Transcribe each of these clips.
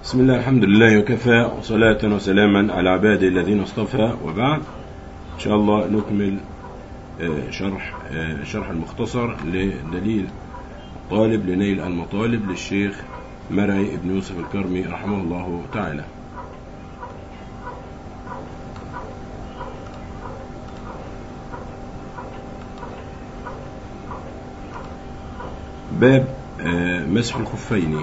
بسم الله الحمد لله وكفى وصلاة وسلاما على عباده الذين اصطفى وبعد إن شاء الله نكمل آه، شرح آه، شرح المختصر لدليل طالب لنيل المطالب للشيخ مرعي بن يوسف الكرمي رحمه الله تعالى باب آه، مسح الخفين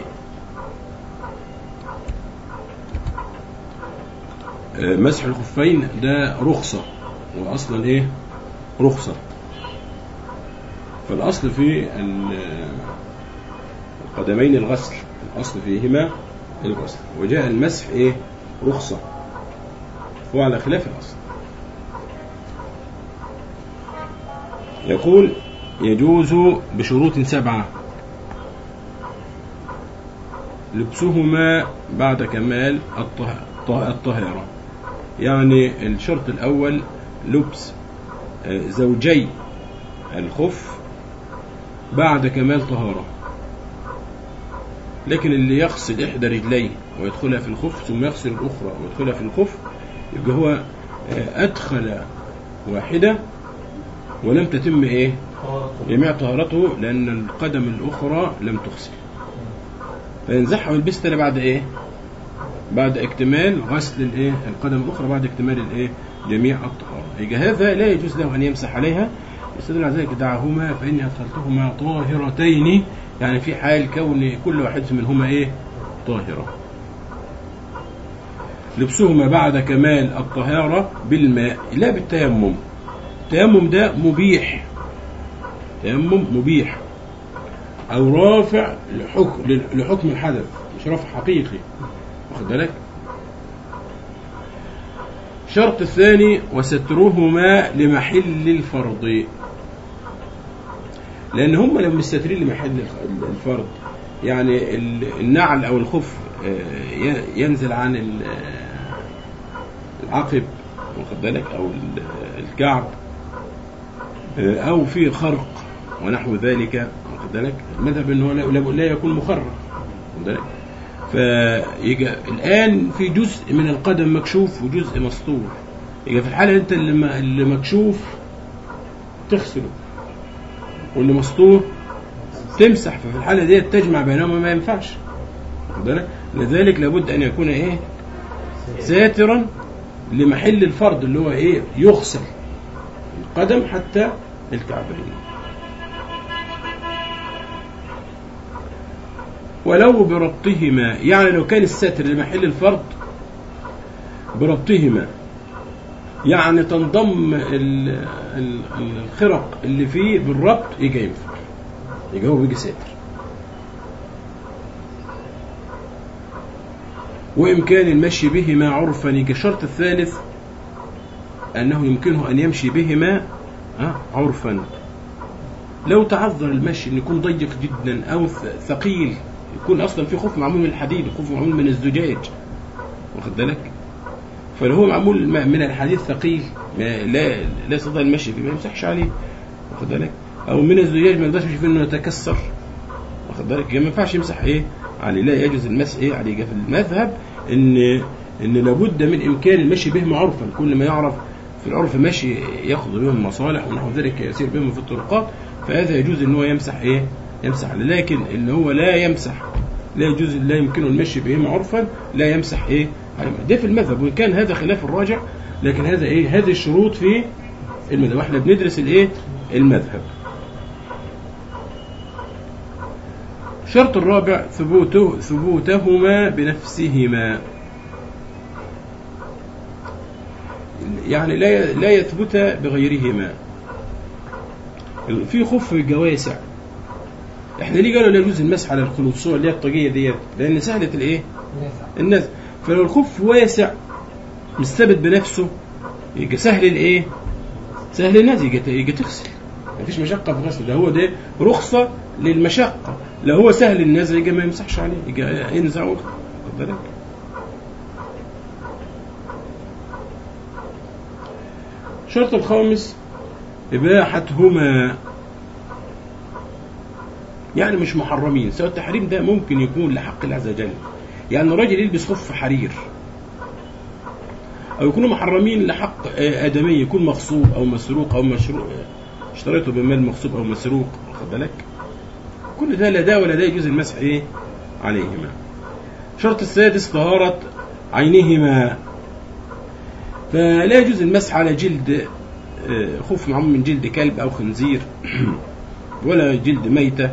آه، مسح الخفين ده رخصة وأصلا إيه رخصة فالأصل في ال- القدمين الغسل الأصل فيهما الغسل وجاء المسح إيه رخصة هو على خلاف الأصل يقول يجوز بشروط سبعة لبسهما بعد كمال الطه- الطه- الطهارة يعني الشرط الأول لبس آه، زوجي الخف بعد كمال طهارة لكن اللي يغسل إحدى رجليه ويدخلها في الخف ثم يغسل الأخرى ويدخلها في الخف يبقى هو آه، أدخل واحدة ولم تتم إيه جميع طهارته لأن القدم الأخرى لم تغسل فينزعها ويلبسها تاني بعد إيه؟ بعد اكتمال غسل الإيه؟ القدم الأخرى بعد اكتمال الإيه؟ جميع الطهارة يبقى هذا لا يجوز له أن يمسح عليها يستدل على ذلك دعهما فإني أدخلتهما طاهرتين يعني في حال كون كل واحد منهما إيه؟ طاهرة لبسهما بعد كمال الطهارة بالماء لا بالتيمم التيمم ده مبيح تيمم مبيح او رافع لحكم لحكم الحدث مش رافع حقيقي واخد بالك الشرط الثاني وسترهما لمحل الفرض لان هم لو مستترين لمحل الفرض يعني ال- النعل او الخف آه، ي- ينزل عن ال- آه، العقب واخد بالك او ال- الكعب آه، او في خرق ونحو ذلك واخد بالك المذهب ان هو لا, لا- لا يكون مخرق واخد بالك فيجي الان في جزء من القدم مكشوف وجزء مسطور يبقى في الحاله انت اللي م- اللي مكشوف تغسله واللي مسطور تمسح ففي الحاله دي تجمع بينهما ما ينفعش واخد بالك لذلك لابد ان يكون ايه ساترا لمحل الفرض اللي هو ايه يغسل القدم حتى الكعبين ولو بربطهما يعني لو كان الستر لمحل الفرض بربطهما يعني تنضم ال- ال- الخرق اللي فيه بالربط يجي ينفع يجي هو بيجي ساتر وإمكان المشي بهما عرفا يجي الشرط الثالث أنه يمكنه أن يمشي بهما آه، عرفا لو تعذر المشي أن يكون ضيق جدا أو ث- ثقيل يكون أصلا في خف معمول من الحديد وخف معمول من الزجاج واخد بالك فلو هو معمول م- من الحديد ثقيل ما لا لا يستطيع المشي فيه ما يمسحش عليه واخد بالك أو من الزجاج ما يقدرش يشوف إنه يتكسر واخد بالك يبقى ما ينفعش يمسح إيه عليه لا يجوز المسح إيه عليه يبقى في المذهب إن إن لابد من إمكان المشي بهم عرفا كل ما يعرف في العرف ماشي ياخذ بهم مصالح ونحو ذلك يسير بهم في الطرقات فهذا يجوز ان هو يمسح ايه يمسح عليه لكن ان هو لا يمسح لا يجوز لا يمكنه المشي بهم عرفا لا يمسح ايه عليه. ده في المذهب وان كان هذا خلاف الراجع لكن هذا ايه هذه الشروط في المذهب واحنا بندرس الايه المذهب الشرط الرابع ثبوته ثبوتهما بنفسهما يعني لا لا يثبت بغيرهما في خف جواسع احنا ليه قالوا لا يجوز المسح على الخلوصيه اللي هي الطاقيه ديت لان سهله الايه الناس فلو الخف واسع مستبد بنفسه يبقى سهل الايه سهل الناس يجي يجي تغسل مفيش مشقه في غسل ده هو ده رخصه للمشقه لو هو سهل النزع يجي ما يمسحش عليه يجي ينزع واخد بالك الشرط الخامس إباحتهما يعني مش محرمين سواء التحريم ده ممكن يكون لحق الله عز وجل يعني الراجل يلبس خف حرير او يكونوا محرمين لحق آه، ادمي يكون مغصوب او مسروق او مشروع اشتريته بمال مغصوب او مسروق واخد بالك كل ده لا ده ولا ده يجوز المسح ايه عليهما الشرط السادس طهارة عينهما فلا يجوز المسح على جلد آه، خف معمول من جلد كلب او خنزير ولا جلد ميتة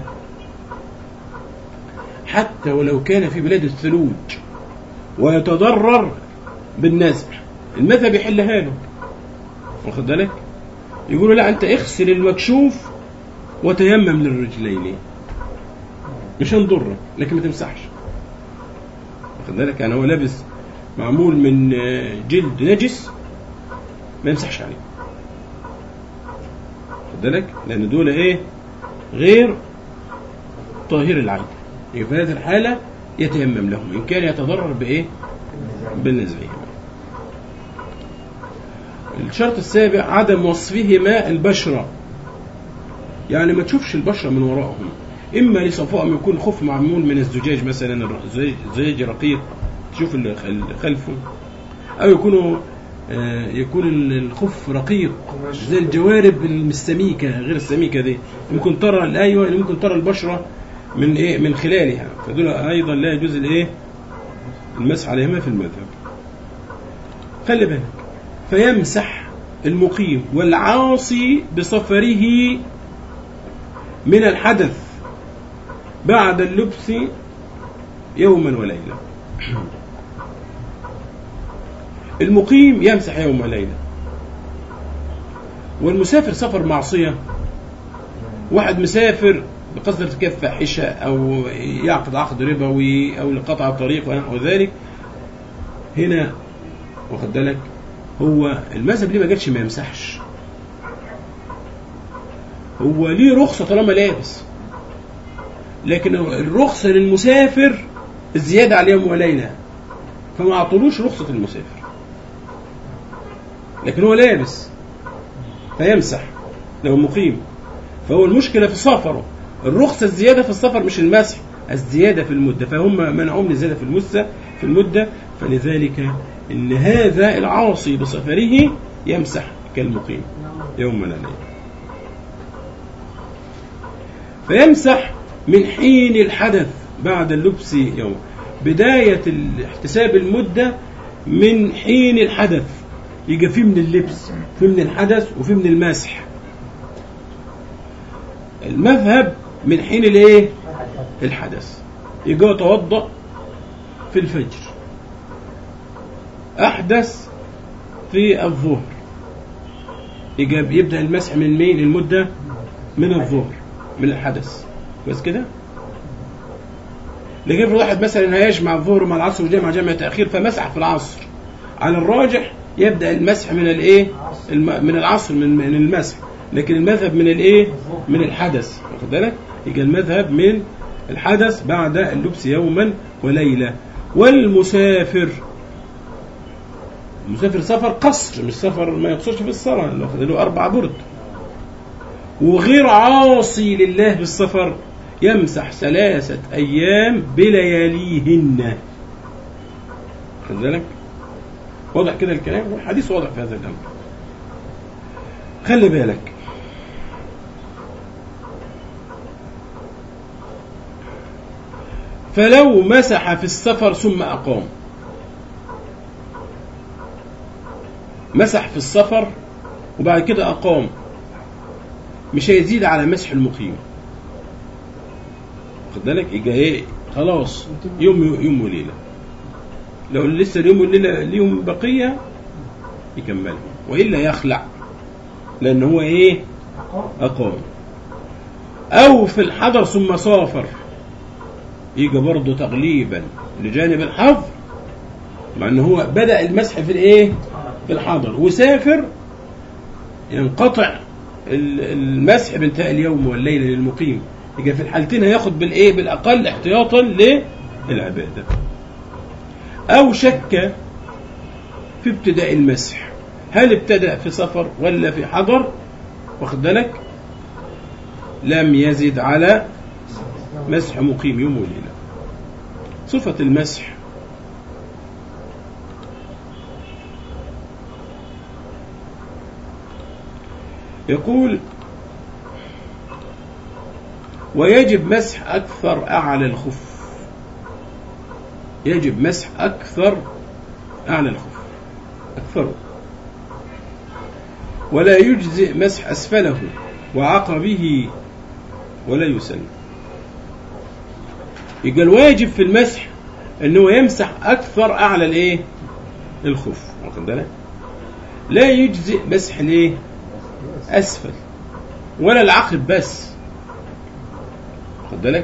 حتى ولو كان في بلاد الثلوج ويتضرر بالنزع المذهب يحلها له واخد بالك يقولوا لا انت اغسل المكشوف وتيمم للرجلين مش هنضرك لكن ما تمسحش واخد بالك يعني هو لابس معمول من آه، جلد نجس ما يمسحش عليه واخد بالك لان دول ايه غير طاهر العين يبقى في هذه الحالة يتيمم لهم إن كان يتضرر بإيه بالنزعهم الشرط السابع عدم وصفهما البشرة يعني ما تشوفش البشرة من وراءهم إما لصفائهم يكون خف معمول من الزجاج مثلا الزجاج- زجاج رقيق تشوف اللي خل- خلفه أو يكونوا آه، يكون الخف رقيق زي الجوارب السميكة غير السميكة دي ممكن ترى أيوة ممكن ترى البشرة من إيه من خلالها فدول أيضا لا يجوز الإيه المسح عليهما في المذهب خلي بالك فيمسح المقيم والعاصي بسفره من الحدث بعد اللبس يوما وليلة المقيم يمسح يوم وليلة والمسافر سفر معصية واحد مسافر بقصد ارتكاب فاحشة أو يعقد عقد ربوي أو لقطع طريق ونحو ذلك هنا واخد بالك هو المذهب ليه ما قالش ما يمسحش هو ليه رخصة طالما لابس لكن الرخصة للمسافر الزيادة على يوم وليلة فما عطلوش رخصة المسافر لكن هو لابس فيمسح لو مقيم فهو المشكلة في سفره الرخصة الزيادة في السفر مش المسح الزيادة في المدة فهم منعهم الزيادة في المدة في المدة فلذلك إن هذا العاصي بسفره يمسح كالمقيم يوم ولا ليلة فيمسح من حين الحدث بعد اللبس يوم بداية احتساب المدة من حين الحدث يبقى في من اللبس في من الحدث وفي من المسح المذهب من حين الايه الحدث يجي يتوضا في الفجر احدث في الظهر يجي يبدا المسح من مين المده من الظهر من الحدث بس كده لكن افرض واحد مثلا هيجمع الظهر مع العصر وجمع جمع تاخير فمسح في العصر على الراجح يبدا المسح من الايه الم- من العصر من من المسح لكن المذهب من الايه من الحدث واخد بالك يبقى المذهب من الحدث بعد اللبس يوما وليله والمسافر المسافر سفر قصر مش سفر ما يقصرش في الصلاه اللي واخد له اربع برد وغير عاصي لله بالسفر يمسح ثلاثة أيام بلياليهن خد بالك واضح كده الكلام والحديث واضح في هذا الأمر خلي بالك فلو مسح في السفر ثم أقام مسح في السفر وبعد كده أقام مش هيزيد على مسح المقيم واخد بالك يبقى ايه خلاص يوم يوم وليله لو لسه اليوم والليله ليهم بقيه يكملهم والا يخلع لان هو ايه اقام او في الحضر ثم سافر يجي برضه تغليبا لجانب الحظر مع ان هو بدا المسح في الايه في الحضر وسافر ينقطع ال- المسح بانتهاء اليوم والليله للمقيم يبقى في الحالتين هياخد بالايه بالاقل احتياطا للعباده او شك في ابتداء المسح هل ابتدأ في سفر ولا في حضر واخد بالك لم يزد على مسح مقيم يوم وليلة صفة المسح يقول ويجب مسح أكثر أعلى الخف يجب مسح أكثر أعلى الخف أكثره ولا يجزئ مسح أسفله وعقبه ولا يسن يبقى الواجب في المسح انه يمسح اكثر اعلى الايه الخف واخد بالك لا يجزئ مسح الايه اسفل ولا العقب بس واخد بالك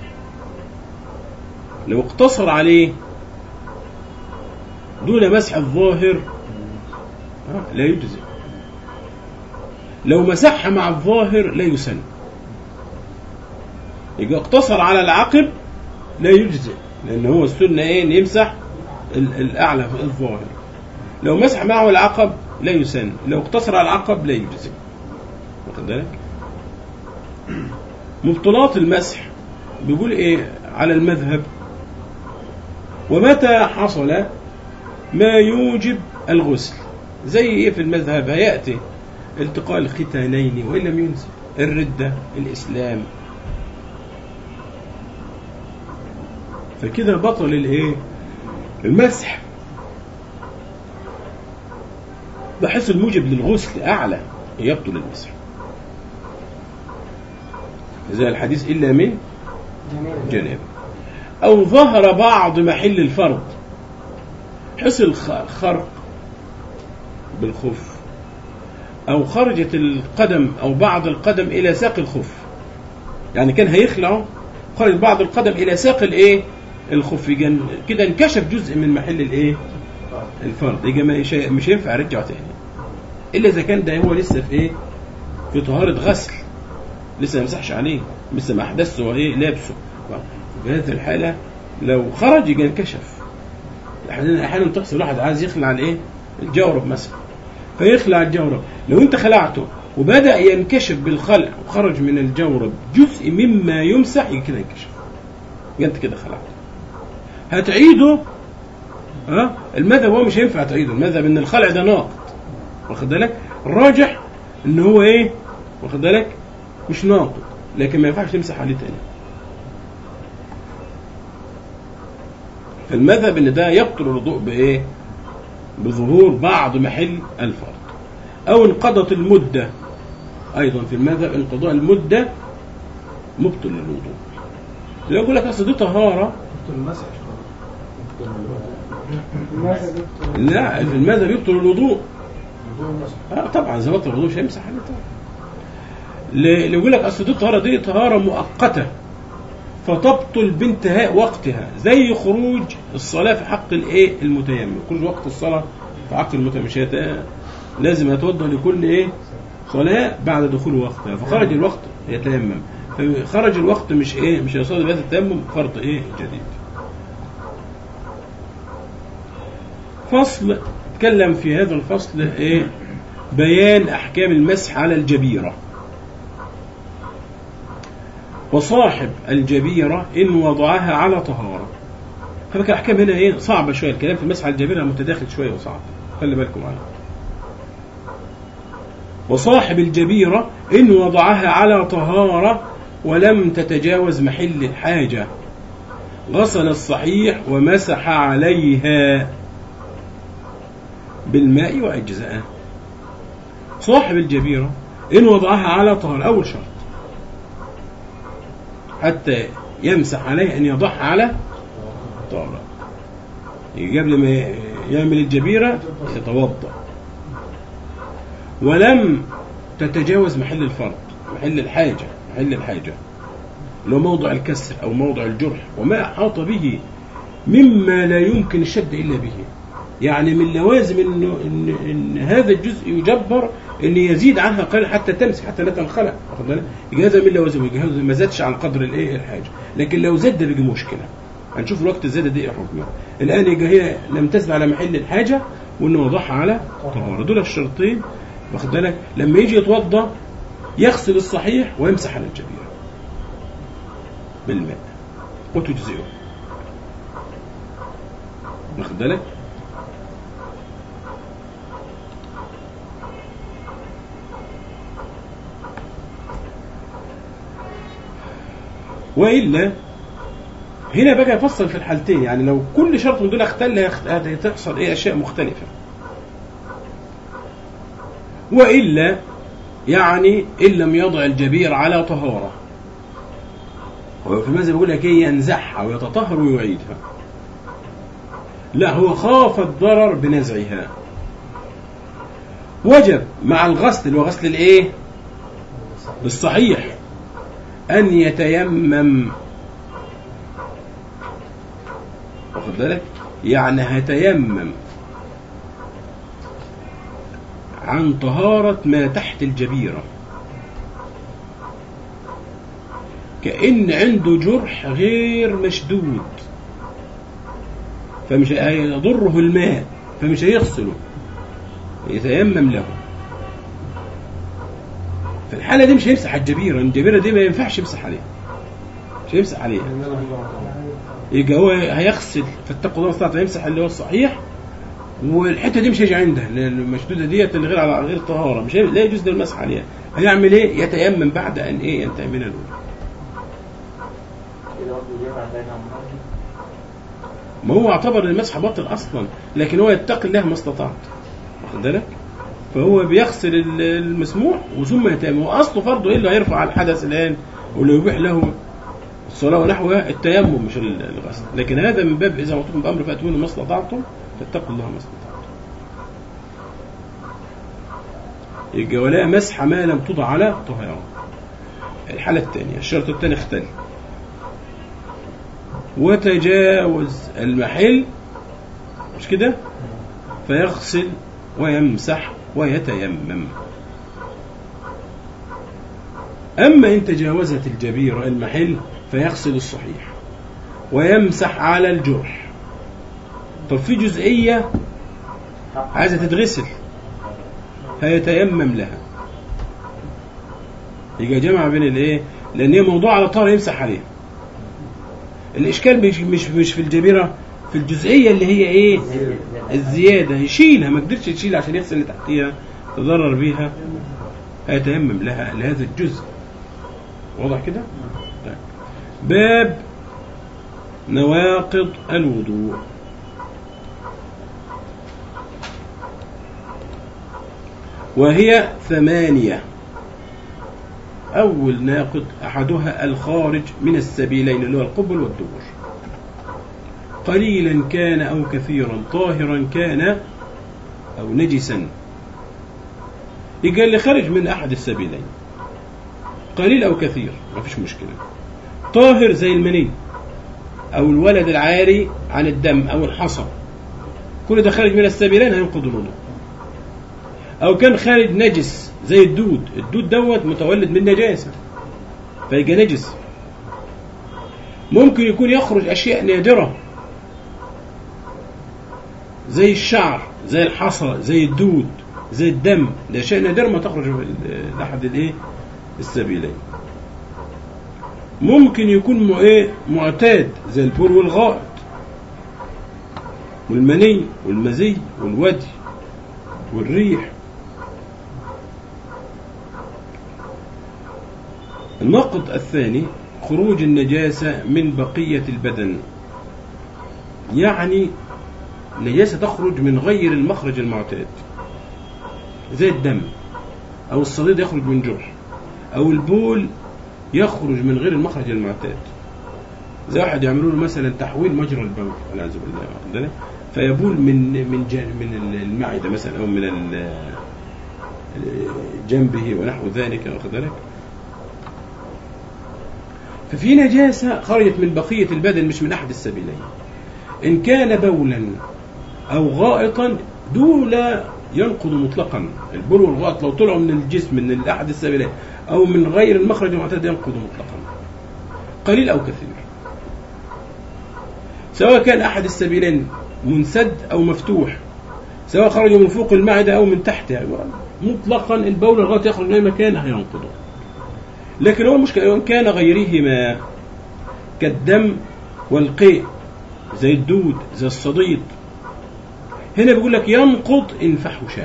لو اقتصر عليه دون مسح الظاهر آه، لا يجزئ لو مسحها مع الظاهر لا يسن يبقى اقتصر على العقب لا يجزئ لان هو السنه ايه ان يمسح ال- الاعلى في الظاهر لو مسح معه العقب لا يسن لو اقتصر على العقب لا يجزئ واخد بالك مبطلات المسح بيقول ايه على المذهب ومتى حصل ما يوجب الغسل زي ايه في المذهب هياتي التقاء الختانين وان لم ينزل الرده الاسلام فكده بطل الايه المسح بحيث الموجب للغسل اعلى يبطل المسح زي الحديث الا من جنابه او ظهر بعض محل الفرض حصل خ- خرق بالخف او خرجت القدم او بعض القدم الى ساق الخف يعني كان هيخلعه خرج بعض القدم الى ساق الايه الخف يجي كده انكشف جزء من محل الايه الفرد يجي ما- مش مش هينفع يرجعه تاني الا اذا كان ده هو لسه في ايه في طهاره غسل لسه ما مسحش عليه لسه ما احدثه وايه لابسه في هذه الحاله لو خرج يجي انكشف احيانا احيانا تحصل واحد عايز يخلع الايه الجورب مثلا فيخلع الجورب لو انت خلعته وبدا ينكشف بالخلع وخرج من الجورب جزء مما يمسح يجي كده ينكشف يبقى انت كده خلعته هتعيده ها المذهب هو مش هينفع تعيده المذهب ان الخلع ده ناقض واخد بالك الراجح ان هو ايه واخد بالك مش ناقض لكن ما ينفعش تمسح عليه تاني فالمذهب ان ده يبطل الوضوء بايه بظهور بعض محل الفرض او انقضت المده ايضا في المذهب انقضاء المده مبطل للوضوء لو يقول لك اصل دي طهاره المسح لا في المذهب يبطل الوضوء موضوع المسح آه طبعا اذا بطل الوضوء مش هيمسح عليه طبعا ل- اللي يقول لك اصل دي طهاره دي طهاره مؤقته فتبطل بانتهاء وقتها زي خروج الصلاه في حق الايه المتيمم خروج وقت الصلاه في حق المتيمم مش هيت- لازم يتوضا لكل ايه صلاه بعد دخول وقتها فخرج الوقت يتيمم فخرج الوقت مش ايه مش هيصلي بهذا التيمم فرض ايه جديد فصل تكلم في هذا الفصل ايه بيان احكام المسح على الجبيره وصاحب الجبيره ان وضعها على طهاره فبك الاحكام هنا ايه صعبه شويه الكلام في المسح على الجبيره متداخل شويه وصعب خلي بالكم معايا وصاحب الجبيره ان وضعها على طهاره ولم تتجاوز محل الحاجه غسل الصحيح ومسح عليها بالماء وأجزاءه صاحب الجبيرة إن وضعها على طهر أول شرط حتى يمسح عليه أن يضعها على طهارة قبل ما يعمل الجبيرة يتوضأ ولم تتجاوز محل الفرض محل الحاجة محل الحاجة اللي هو موضع الكسر أو موضع الجرح وما أحاط به مما لا يمكن الشد إلا به يعني من لوازم انه ان, إن هذا الجزء يجبر ان يزيد عنها قليلا حتى تمسك حتى لا تنخلع واخد بالك؟ يبقى هذا من لوازم يبقى هذا ما زادش عن قدر الايه الحاجه لكن لو زاد ده بيجي مشكله هنشوف الوقت الزياده دي ايه حكمها الان يبقى هي لم تزد على محل الحاجه وانه وضعها على طهاره دول الشرطين واخد بالك لما يجي يتوضا يغسل الصحيح ويمسح على الجبيره بالماء وتجزئه واخد بالك وإلا هنا بقى يفصل في الحالتين يعني لو كل شرط من دول اختل هيخت- هتحصل ايه اشياء مختلفة وإلا يعني إن لم يضع الجبير على طهارة هو في المذهب بيقول لك ايه ينزعها ويتطهر ويعيدها لا هو خاف الضرر بنزعها وجب مع الغسل اللي هو غسل الايه الصحيح ان يتيمم واخد بالك يعني هيتيمم عن طهارة ما تحت الجبيرة كأن عنده جرح غير مشدود فمش هيضره الماء فمش هيغسله يتيمم له في الحالة دي مش هيمسح الجبيرة الجبيرة دي ما ينفعش يمسح عليها مش هيمسح عليها يبقى هو هيغسل فاتقوا الله ما استطعتم يمسح اللي هو الصحيح والحته دي مش هيجي عندها لان المشدوده ديت اللي غير على غير طهاره مش هي... لا يجوز له المسح عليها هيعمل ايه؟ يتيمم بعد ان ايه ينتهي من الوضوء كده برضه يجمع بينهم ما هو اعتبر المسح باطل اصلا لكن هو يتقي الله ما استطاع واخد بالك؟ فهو بيغسل ال- المسموح وثم يتيمم واصله فرضه ايه اللي هيرفع الحدث الان واللي يبيح له الصلاه ونحوها التيمم مش ال- الغسل لكن هذا من باب اذا امرتم بامر فاتوني ما استطعتم فاتقوا الله ما استطعتم يبقى ولا مسح ما لم توضع على طهارة الحالة الثانية الشرط الثاني اختل وتجاوز المحل مش كده فيغسل ويمسح ويتيمم أما إن تجاوزت الجبيرة المحل فيغسل الصحيح ويمسح على الجرح طب في جزئية عايزة تتغسل هيتيمم لها يبقى جمع بين الايه لان هي موضوع على طهر يمسح عليها الاشكال مش مش مش في الجبيره في الجزئيه اللي هي ايه الزياده يشيلها ما قدرش يشيلها عشان يغسل اللي تحتيها تضرر بيها هيتيمم لها لهذا الجزء واضح كده طيب. باب نواقض الوضوء وهي ثمانية أول ناقض أحدها الخارج من السبيلين اللي هو القبل والدبر قليلا كان أو كثيرا طاهرا كان أو نجسا يبقى اللي خرج من أحد السبيلين قليل أو كثير ما فيش مشكلة طاهر زي المني أو الولد العاري عن الدم أو الحصى كل ده خارج من السبيلين هينقض الوضوء او كان خارج نجس زي الدود الدود دوت متولد من نجاسه فيبقى نجس ممكن يكون يخرج اشياء نادره زي الشعر زي الحصى زي الدود زي الدم ده اشياء نادره ما تخرج لاحد الايه السبيلين ممكن يكون م- ايه معتاد زي البول والغائط والمني والمزي والودي والريح النقد الثاني خروج النجاسة من بقية البدن يعني النجاسة تخرج من غير المخرج المعتاد زي الدم أو الصديد يخرج من جرح أو البول يخرج من غير المخرج المعتاد زي واحد يعملوا له مثلا تحويل مجرى البول والعياذ بالله واخد بالك؟ فيبول من من جا- من المعدة مثلا أو من ال- جنبه ونحو ذلك واخد بالك ففي نجاسة خرجت من بقية البدن مش من أحد السبيلين إن كان بولا أو غائطا دول ينقض مطلقا البول والغائط لو طلعوا من الجسم من أحد السبيلين أو من غير المخرج المعتاد ينقض مطلقا قليل أو كثير سواء كان أحد السبيلين منسد أو مفتوح سواء خرج من فوق المعدة أو من تحتها مطلقا البول والغائط يخرج من أي مكان هينقضه لكن هو المشكلة إن كان غيرهما كالدم والقيء زي الدود زي الصديد هنا بيقول لك ينقض إن فحش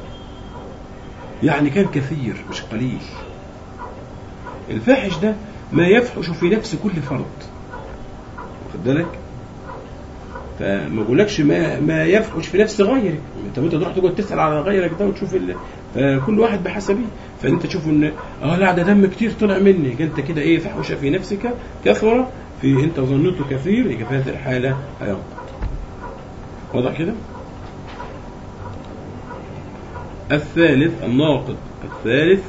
يعني كان كثير مش قليل الفاحش ده ما يفحش في نفس كل فرد واخد بالك فما بقولكش ما ما يفحش في نفس غيرك انت انت تروح تقعد تسال على غيرك ده وتشوف ال... فكل واحد بحسبه فانت تشوف ان اه لا ده دم كتير طلع مني انت كده ايه فحش في نفسك كثره في انت ظنته كثير يبقى في هذه الحاله هينقض واضح كده الثالث الناقض الثالث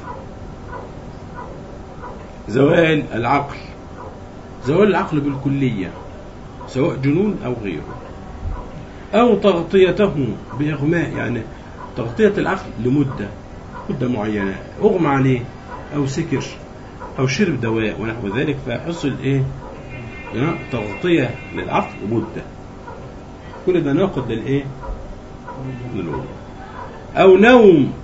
زوال العقل زوال العقل بالكلية سواء جنون أو غيره أو تغطيته بإغماء يعني تغطية العقل لمدة مدة معينة أغمى عليه أو سكر أو شرب دواء ونحو ذلك فحصل إيه يعني تغطية للعقل مدة كل ده ناقض للإيه للوضوء أو نوم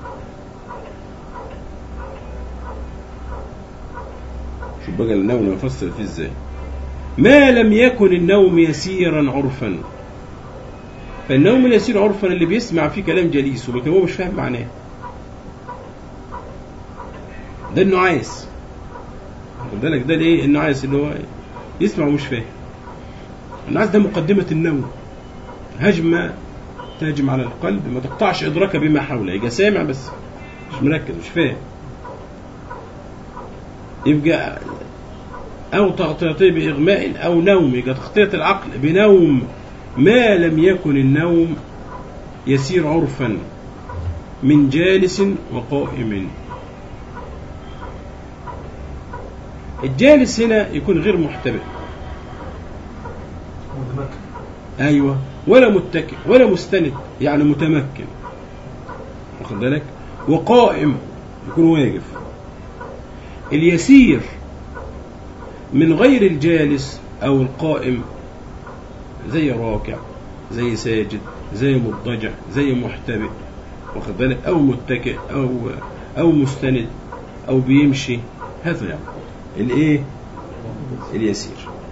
شوف بقى النوم نفسر فيه ازاي ما لم يكن النوم يسيرا عرفا فالنوم اليسير عرفا اللي بيسمع فيه كلام جليسه لكن هو مش فاهم معناه ده النعاس واخد بالك ده الايه النعاس اللي هو يسمع ومش فاهم النعاس ده مقدمة النوم هجمة تهجم على القلب ما تقطعش إدراكه بما حوله يبقى سامع بس مش مركز مش فاهم يبقى أو تغطيته بإغماء أو نوم يبقى تغطية العقل بنوم ما لم يكن النوم يسير عرفا من جالس وقائم الجالس هنا يكون غير محتبئ متمكن ايوه ولا متكئ ولا مستند يعني متمكن واخد بالك وقائم يكون واقف اليسير من غير الجالس او القائم زي راكع زي ساجد زي مضطجع زي محتبئ واخد بالك او متكئ او او مستند او بيمشي هذا يعني الايه اليسير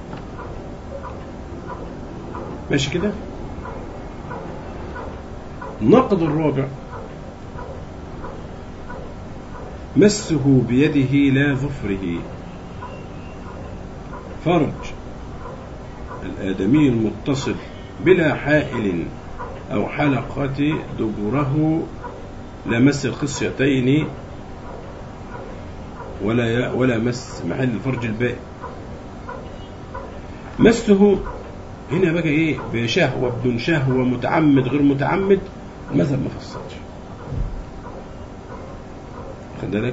ماشي كده النقد الرابع مسه بيده لا ظفره فرج الآدمي المتصل بلا حائل أو حلقة دبره لمس الخصيتين ولا ولا مس محل الفرج الباقي مسه هنا بقى ايه بشهوة بدون شهوة متعمد غير متعمد المذهب ما فصلش خد بالك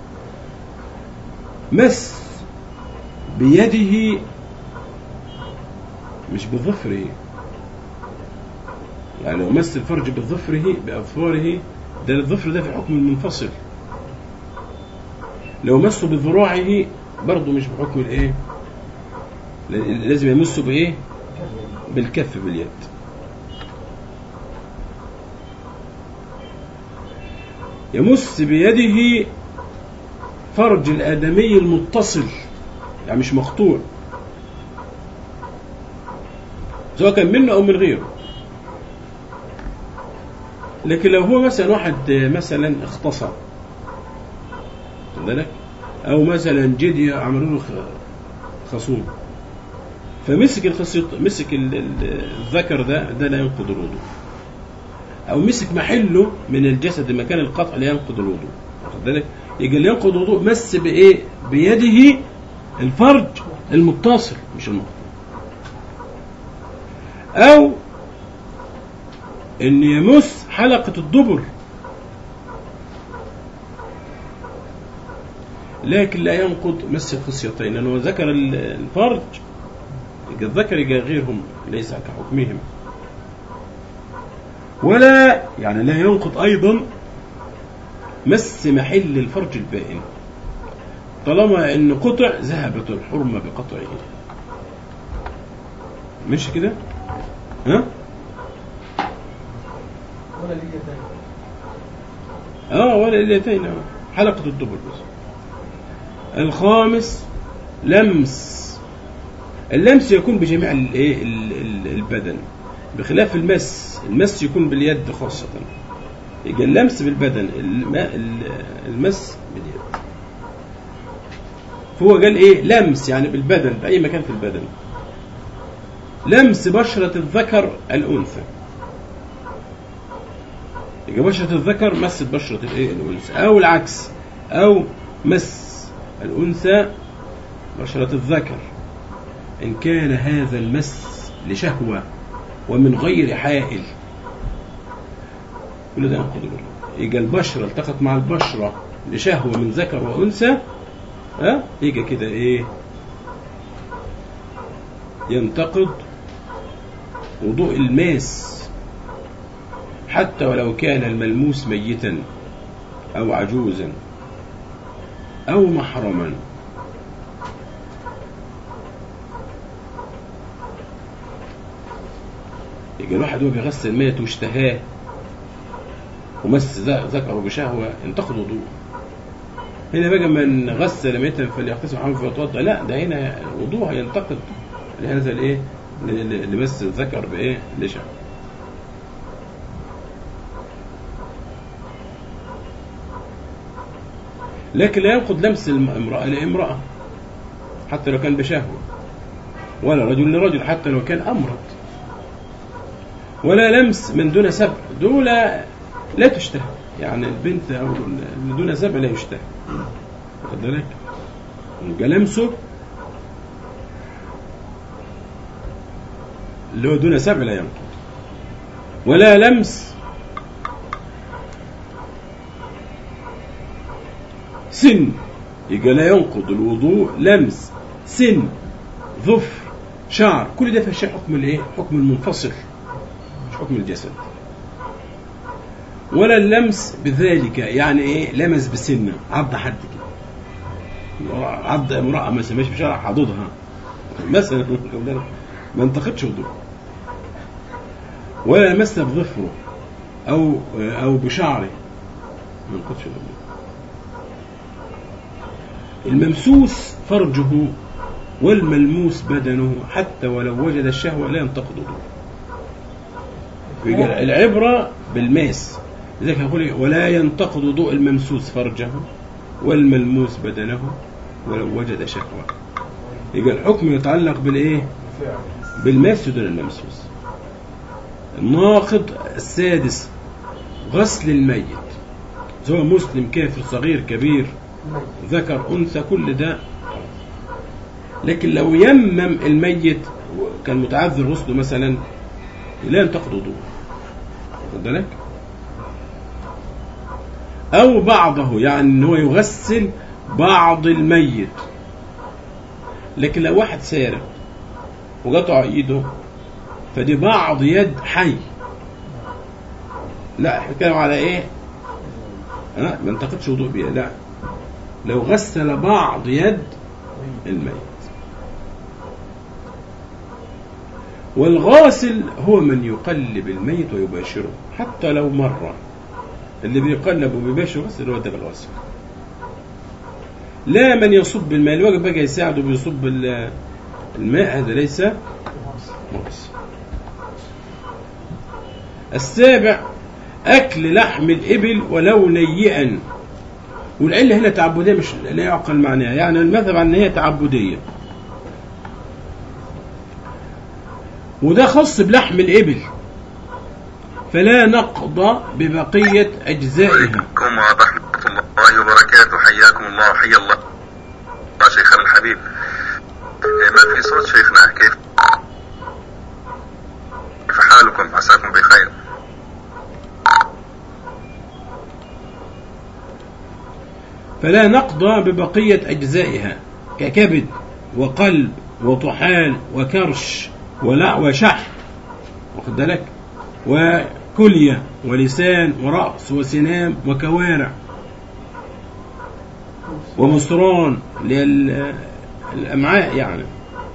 مس بيده مش بظفره يعني لو مس الفرج بظفره بأظفاره ده الظفر ده في حكم المنفصل لو مسه بذراعه برضه مش بحكم الايه لازم يمسه بايه بالكف باليد يمس بيده فرج الآدمي المتصل يعني مش مقطوع سواء كان منه أو من غيره لكن لو هو مثلا واحد مثلا اختصر خد بالك أو مثلا جدي عملوا له خصوم فمسك الخصيط مسك ال- ال- الذكر ده ده لا ينقض الوضوء او مسك محله من الجسد مكان القطع لا ينقض الوضوء واخد بالك يجي اللي ينقض الوضوء مس بايه بيده الفرج المتصل مش المقطوع او ان يمس حلقة الدبر لكن لا ينقض مس الخصيتين لأنه ذكر ال- الفرج يبقى الذكر يبقى غيرهم ليس كحكمهم ولا يعني لا ينقض أيضا مس محل الفرج البائن طالما ان قطع ذهبت الحرمة بقطعه مش كده ها ولا ليه تاني اه ولا اليتين آه. حلقة الدبر بس الخامس لمس اللمس يكون بجميع الايه ال- ال- البدن بخلاف المس المس يكون باليد خاصة يبقى اللمس بالبدن الم- ال- المس باليد هو قال ايه لمس يعني بالبدن في اي مكان في البدن لمس بشرة الذكر الأنثى يبقى بشرة الذكر مست بشرة الايه الأنثى أو العكس أو مس الأنثى بشرة الذكر إن كان هذا المس لشهوة ومن غير حائل كل ده ينقض الوضوء يبقى البشرة التقت مع البشرة لشهوة من ذكر وأنثى ها يجي كده إيه ينتقد وضوء الماس حتى ولو كان الملموس ميتا أو عجوزا أو محرما يبقى الواحد هو بيغسل ميت واشتهاه ومس ذكره بشهوة ينتقد وضوءه هنا بقى من غسل ميتا فليغتسل حمام فيتوضا لا ده هنا وضوء هينتقد لهذا الايه لمس الذكر بايه لشهوة لكن لا ينقض لمس المرأة لامرأة حتى لو كان بشهوة ولا رجل لرجل حتى لو كان أمرض ولا لمس من دون سبع دول لا تشتهى يعني البنت أو اللي دون سبع لا يشتهى واخد بالك يبقى لمسه اللي هو دون سبع لا ينقض ولا لمس سن يبقى لا ينقض الوضوء لمس سن ظفر شعر كل ده في الشيء حكم الايه حكم المنفصل مش حكم الجسد ولا اللمس بذلك يعني ايه لمس بسنه عض حد كده عض امراه مثلا مش بشرع حدودها مثلا ما انتقدش وضوء ولا مس بظفره او او بشعره ما انتقدش وضوء الممسوس فرجه والملموس بدنه حتى ولو وجد الشهوة لا ينتقد وضوءه العبرة بالماس لذلك يقول ولا ينتقد وضوء الممسوس فرجه والملموس بدنه ولو وجد شهوة يبقى الحكم يتعلق بالايه بالماس دون الممسوس الناقض السادس غسل الميت سواء مسلم كافر صغير كبير ذكر أنثى كل ده لكن لو يمم الميت كان متعذر غسله مثلا لا ينتقد وضوءه خد بالك أو بعضه يعني ان هو يغسل بعض الميت لكن لو واحد سارق وقطع ايده فدي بعض يد حي لا احنا بنتكلم على ايه؟ لا ما انتقدش وضوء بيها لا لو غسل بعض يد الميت والغاسل هو من يقلب الميت ويباشره حتى لو مرة اللي بيقلب وبيباشر غسل هو ده الغاسل لا من يصب الماء الواجب بقى يساعده بيصب الماء هذا ليس مغسل السابع أكل لحم الإبل ولو نيئا والعلة هنا تعبدية مش لا يعقل معناها يعني المذهب عن هي تعبدية وده خاص بلحم الإبل فلا نقض ببقية أجزائها عليكم ورحمة الله وبركاته حياكم الله وحيا الله يا شيخنا الحبيب ما في صوت شيخنا كيف كيف حالكم عساكم بخير فلا نقضى ببقية أجزائها ككبد وقلب وطحال وكرش ولا وشح واخد بالك وكلية ولسان ورأس وسنام وكوارع ومصران للأمعاء يعني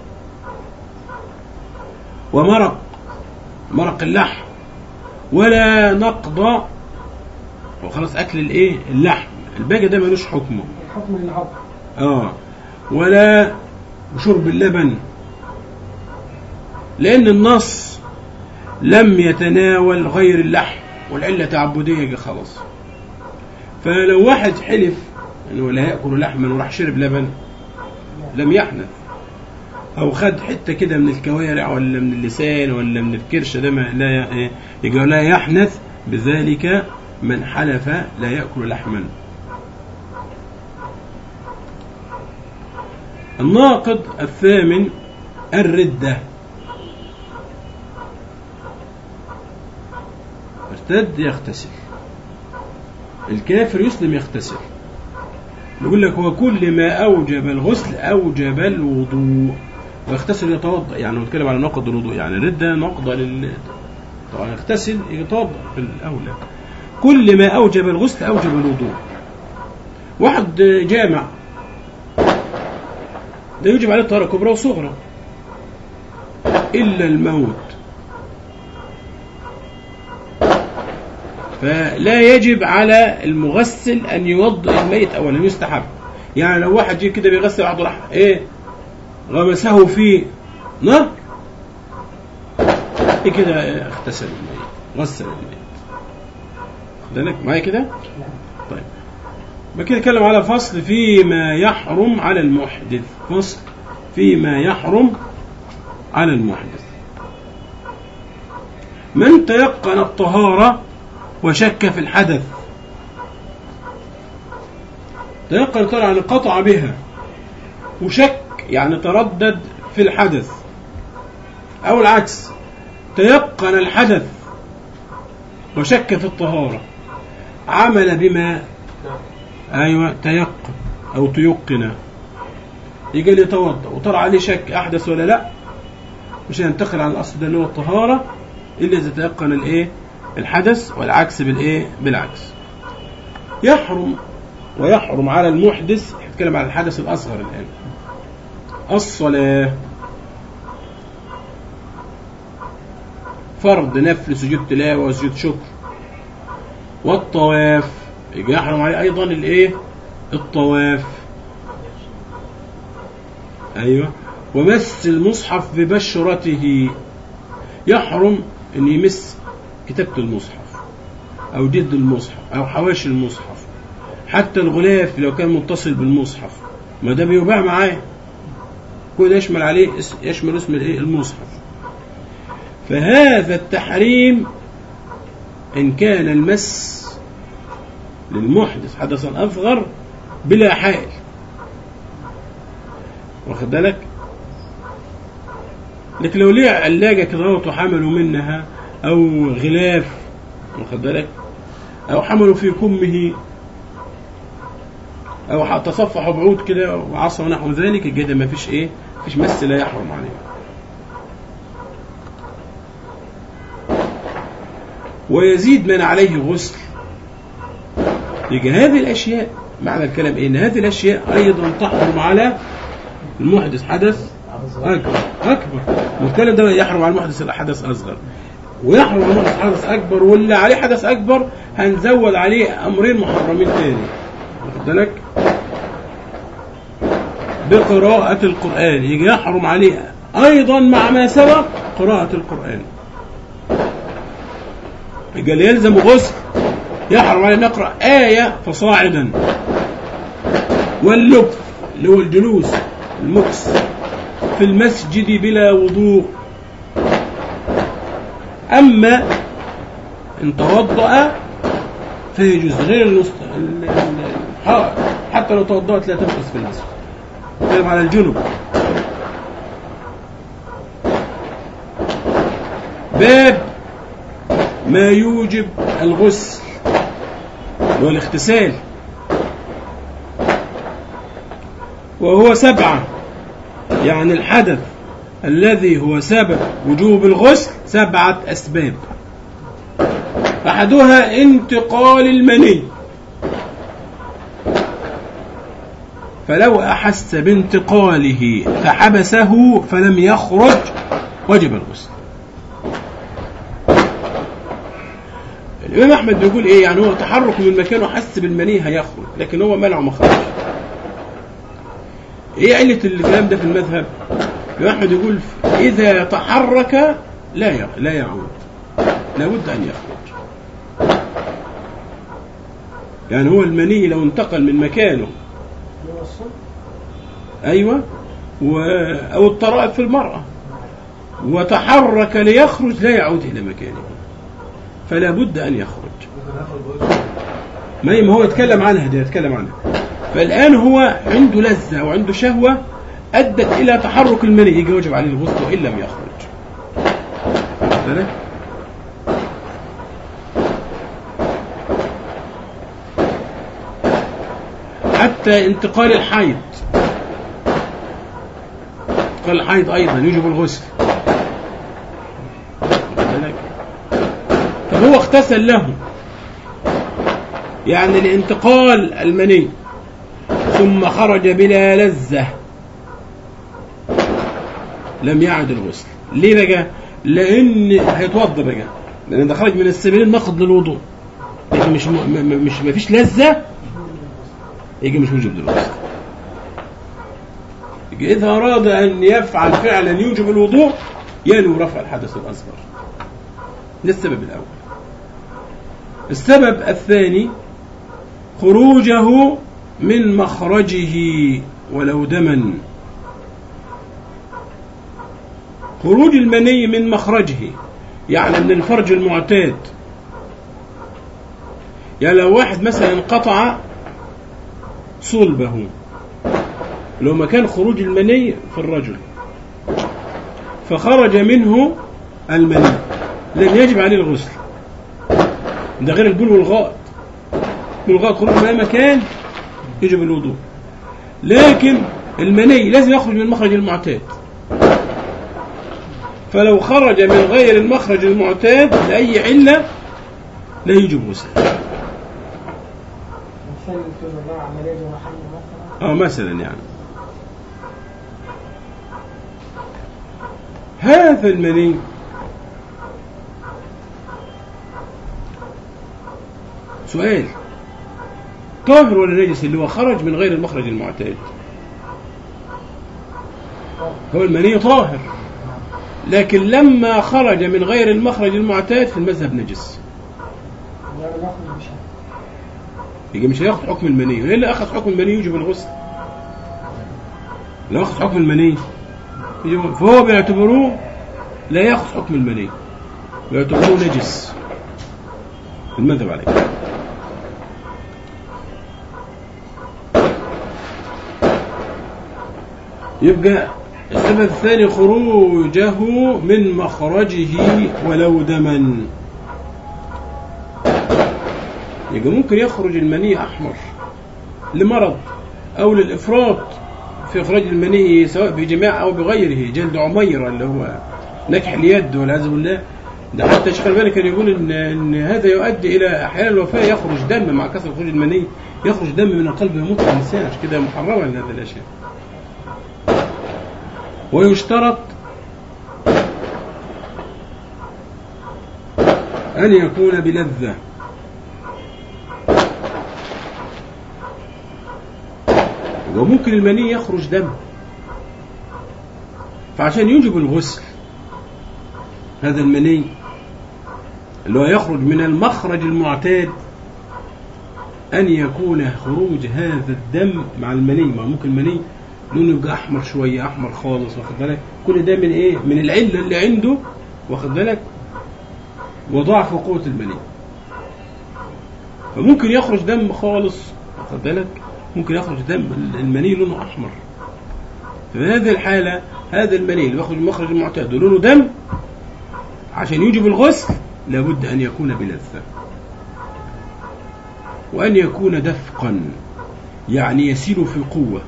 ومرق مرق اللحم ولا نقضى وخلاص أكل الإيه اللحم الباقي ده ملوش حكمه حكم العظم اه ولا شرب اللبن لأن النص لم يتناول غير اللحم والعلة تعبدية خلاص فلو واحد حلف انه لا يأكل لحما وراح شرب لبن لم يحنث أو خد حتة كده من الكوارع ولا من اللسان ولا من الكرشة ده ما لا ي- يجي لا يحنث بذلك من حلف لا يأكل لحما الناقض الثامن الردة ارتد يغتسل الكافر يسلم يغتسل يقول لك هو كل ما أوجب الغسل أوجب الوضوء ويغتسل يتوضأ يعني نتكلم على نقض الوضوء يعني الردة نقضة لل طبعا يغتسل يتوضأ في الأولى كل ما أوجب الغسل أوجب الوضوء واحد جامع ده يجب عليه طهارة كبرى وصغرى إلا الموت فلا يجب على المغسل أن يوضئ الميت أولا يستحب يعني لو واحد جه كده بيغسل واحد راح إيه غمسه في نار إيه كده اغتسل الميت غسل الميت خد بالك معايا كده طيب ما كده نتكلم على فصل فيما يحرم على المحدث فصل فيما يحرم على المحدث من تيقن الطهارة وشك في الحدث تيقن الطهارة يعني قطع بها وشك يعني تردد في الحدث أو العكس تيقن الحدث وشك في الطهارة عمل بما أيوة تيقن أو تيقن يجي لي يتوضأ وطلع عليه شك أحدث ولا لا مش هينتقل عن الأصل ده اللي هو الطهارة إلا إذا تيقن الإيه الحدث والعكس بالإيه بالعكس يحرم ويحرم على المحدث هنتكلم عن الحدث الأصغر الآن الصلاة فرض نفل سجود تلاوة وسجود شكر والطواف يجي يحرم عليه أيضا الإيه الطواف أيوة ومس المصحف ببشرته يحرم أن يمس كتابة المصحف أو جد المصحف أو حواشي المصحف حتى الغلاف لو كان متصل بالمصحف ما ده بيباع معاه كل يشمل عليه اس- يشمل اسم الايه المصحف فهذا التحريم إن كان المس للمحدث حدثا أصغر بلا حائل واخد بالك لكن لو ليه علاجة كده وحملوا منها أو غلاف واخد بالك أو حملوا في كمه أو تصفحوا بعود كده وعصا ونحو ذلك كده ما فيش إيه فيش مس لا يحرم عليه ويزيد من عليه غسل يجي هذه الأشياء معنى الكلام إيه؟ إن هذه الأشياء أيضا تحرم على المحدث حدث أكبر أكبر والكلام ده يحرم على المحدث الحدث أصغر ويحرم على المحدث حدث أكبر واللي عليه حدث أكبر هنزود عليه أمرين محرمين تاني واخد بالك بقراءة القرآن يجي يحرم عليه أيضا مع ما سبق قراءة القرآن يجي اللي يلزم غسل يحرم عليه نقرأ آية فصاعدا واللبث اللي هو الجلوس المكس في المسجد بلا وضوء أما إن توضأ فيجوز غير المست... ال- ال- الحائط حتى لو توضأت لا تمكث في المسجد نتكلم على الجنب باب ما يوجب الغسل والاغتسال وهو سبعة يعني الحدث الذي هو سبب وجوب الغسل سبعة أسباب أحدها انتقال المني فلو أحس بانتقاله فحبسه فلم يخرج وجب الغسل الإمام أحمد بيقول إيه يعني هو تحرك من مكانه حس بالمني هيخرج لكن هو منعه ما خرجش إيه علة الكلام ده في المذهب الإمام أحمد يقول إذا تحرك لا ي- لا يعود لابد أن يخرج يعني هو المني لو انتقل من مكانه أيوة و... أو اضطرأت في المرأة وتحرك ليخرج لا يعود إلى مكانه فلا بد أن يخرج ما ما هو يتكلم عنها دي يتكلم عنها فالآن هو عنده لذة وعنده شهوة أدت إلى تحرك المني يجي يوجب عليه الغسل وإن لم يخرج واخد بالك؟ حتى انتقال الحيض انتقال الحيض أيضا يجب الغسل واخد بالك؟ طب هو اغتسل له يعني لانتقال المني ثم خرج بلا لذة لم يعد الغسل ليه بقى لان هيتوضى بقى لان ده خرج من السبيلين نقض للوضوء لكن مش م... م... مش ما فيش لذة يجي مش موجب للغسل يجي إذا أراد أن يفعل فعلا يوجب الوضوء ينوي رفع الحدث الأصغر ده السبب الأول السبب الثاني خروجه من مخرجه ولو دما خروج المني من مخرجه يعني من الفرج المعتاد يعني لو واحد مثلا انقطع صلبه لو مكان خروج المني في الرجل فخرج منه المني لم يجب عليه الغسل ده غير البول والغائط البول والغائط خروج من أي مكان يجب الوضوء لكن المني لازم يخرج من المخرج المعتاد فلو خرج من غير المخرج المعتاد لأي علة لا يجب غسل مثل في الله عملية جراحية مثلا اه مثلا يعني هذا المني سؤال طاهر ولا نجس اللي هو خرج من غير المخرج المعتاد هو المني طاهر لكن لما خرج من غير المخرج المعتاد في المذهب نجس يعني ناخد بشهر يجي مش هياخد حكم المني ليه اللي اخذ حكم المني يجب الغسل لو اخذ حكم المني يجب فهو بيعتبروه لا ياخذ حكم المني بيعتبروه نجس المذهب عليه يبقى السبب الثاني خروجه من مخرجه ولو دما يبقى ممكن يخرج المني أحمر لمرض أو للإفراط في إخراج المني سواء بجماع أو بغيره جلد عميرة اللي هو نكح اليد والعياذ بالله ده حتى الشيخ الباني كان يقول إن, إن هذا يؤدي إلى أحيانا الوفاة يخرج دم مع كثرة خروج المني يخرج دم من القلب يموت الإنسان عشان كده محرمة من هذه الأشياء ويشترط أن يكون بلذة وممكن المني يخرج دم فعشان يوجب الغسل هذا المني اللي هو يخرج من المخرج المعتاد أن يكون خروج هذا الدم مع المني ما ممكن المني لونه يبقى أحمر شوية أحمر خالص واخد بالك كل ده من إيه من العلة اللي عنده واخد بالك وضعف قوة المني فممكن يخرج دم خالص واخد بالك ممكن يخرج دم المني لونه أحمر في هذه الحالة هذا المني اللي بيخرج من مخرج المعتاد ولونه دم عشان يوجب الغسل لابد أن يكون بلذة وأن يكون دفقا يعني يسير في قوة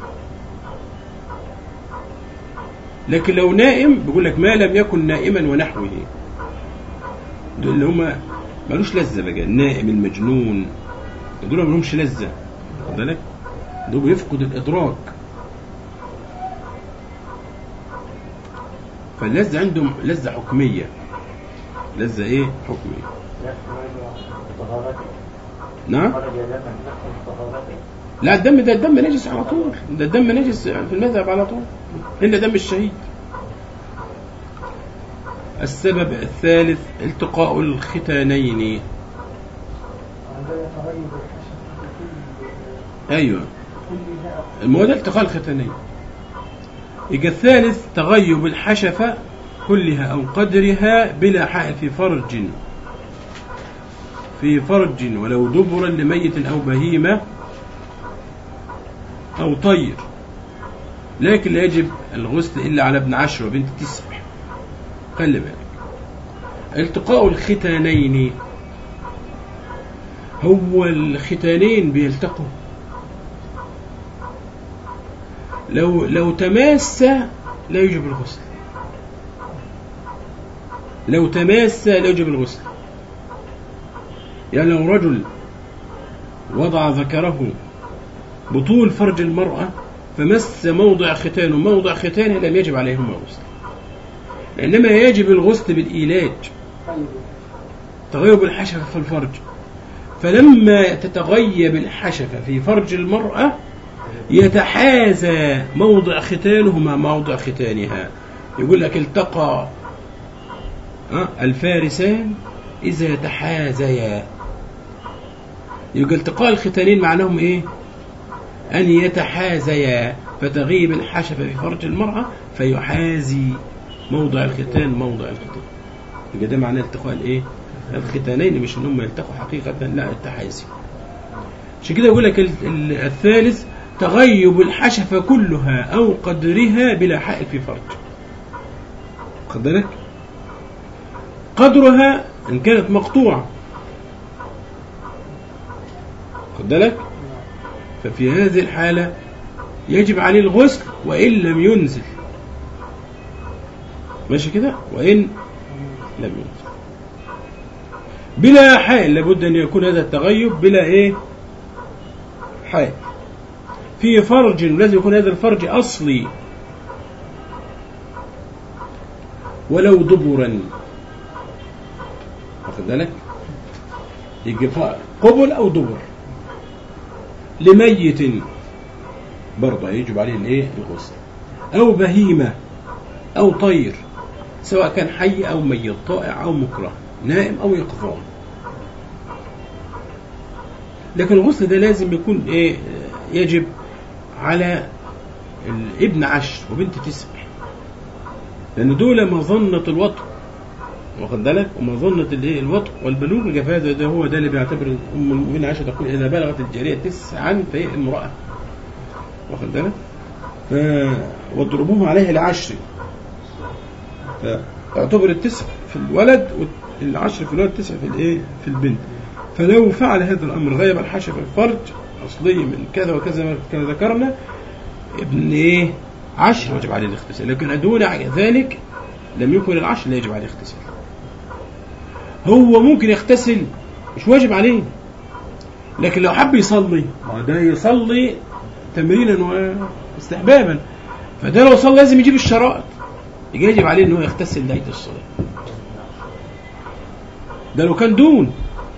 لكن لو نائم بيقول لك ما لم يكن نائما ونحوه دول اللي هم ملوش لذة بقى النائم المجنون دول ما لهمش لذة واخد بالك دول بيفقد الإدراك فاللذة عندهم لذة حكمية لذة ايه حكمية نعم لا الدم ده الدم نجس على طول ده الدم نجس في المذهب على طول إلا دم الشهيد السبب الثالث التقاء الختانين عندما يتغير الحشد في كل ايوه كل ده المواد التقاء الختانين يبقى الثالث تغيب الحشفة كلها أو قدرها بلا حائل في فرج في فرج ولو دبرا لميت أو بهيمة أو طير لكن لا يجب الغسل إلا على ابن عشر وبنت تسع خلي بالك التقاء الختانين هو الختانين بيلتقوا لو لو تماس لا يجب الغسل لو تماس لا يجب الغسل يعني لو رجل وضع ذكره بطول فرج المرأة فمس موضع ختانه موضع ختانه لم يجب عليهما الغسل إنما يجب الغسل بالإيلاج طيب تغيب الحشفة في الفرج فلما تتغيب الحشفة في فرج المرأة يتحازى موضع ختانه مع موضع ختانها يقول لك التقى آه، الفارسان إذا تحازيا يبقى التقاء الختانين معناهم إيه؟ أن يتحازيا فتغيب الحشفة في فرج المرأة فيحازي موضع الختان موضع الختان يبقى ده معناه التقاء الإيه؟ الختانين مش إن هم يلتقوا حقيقة لا التحازي عشان كده يقول لك ال- ال- الثالث تغيب الحشفة كلها أو قدرها بلا حائل في فرج خد بالك قدرها إن كانت مقطوعة خد بالك ففي هذه الحالة يجب عليه الغسل وإن لم ينزل ماشي كده وإن لم ينزل بلا حائل لابد أن يكون هذا التغيب بلا إيه حائل في فرج لازم يكون هذا الفرج أصلي ولو دبرا واخد بالك يجي ف- قبل أو دبر لميت برضه يجب عليه الايه الغسل أو بهيمة أو طير سواء كان حي أو ميت طائع أو مكره نائم أو يقظان لكن الغسل ده لازم يكون ايه يجب على الابن عشر وبنت تسع لان دول مظنة الوطء واخد بالك ومظنة الايه الوطء والبلوغ فهذا ده هو ده اللي بيعتبر ام المؤمنين عائشة تقول اذا بلغت الجارية تسعا فهي امرأة واخد بالك ف... واضربوه عليه العشر فاعتبر التسع في الولد والعشر في الولد تسع في الايه في البنت فلو فعل هذا الامر غيب الحشفة الفرج اصلي من كذا وكذا ما كما ذكرنا ابن ايه عشر وجب عليه الاغتسال لكن دون ذلك لم يكن العشر لا يجب عليه الاغتسال هو ممكن يغتسل مش واجب عليه لكن لو حب يصلي ما ده يصلي تمرينا واستحبابا فده لو صلى لازم يجيب الشرائط يجب عليه ان هو يغتسل نهايه الصلاه ده لو كان دون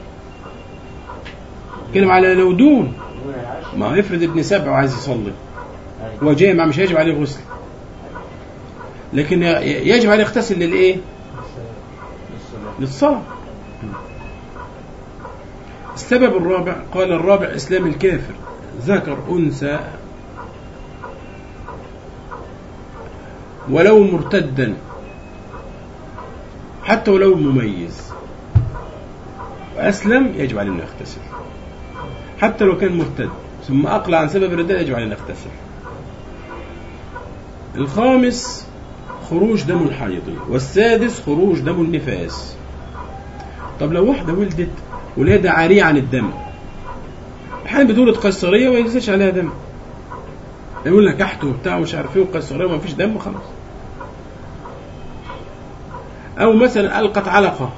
كلم على لو دون ما هو افرض ابن سبع وعايز يصلي هو جامع مش هيجب عليه غسل لكن يجب عليه يغتسل للايه للصلاة السبب الرابع قال الرابع إسلام الكافر ذكر أنثى ولو مرتدا حتى ولو مميز وأسلم يجب عليه أن يغتسل حتى لو كان مرتد ثم أقلع عن سبب الرداء يجب عليه أن يغتسل الخامس خروج دم الحيض والسادس خروج دم النفاس طب لو واحدة ولدت ولادة عارية عن الدم أحيانا بتولد قيصرية وما ينزلش عليها دم يقول لك كحت وبتاع ومش عارف ايه وقيصرية وما فيش دم خلاص أو مثلا ألقت علقة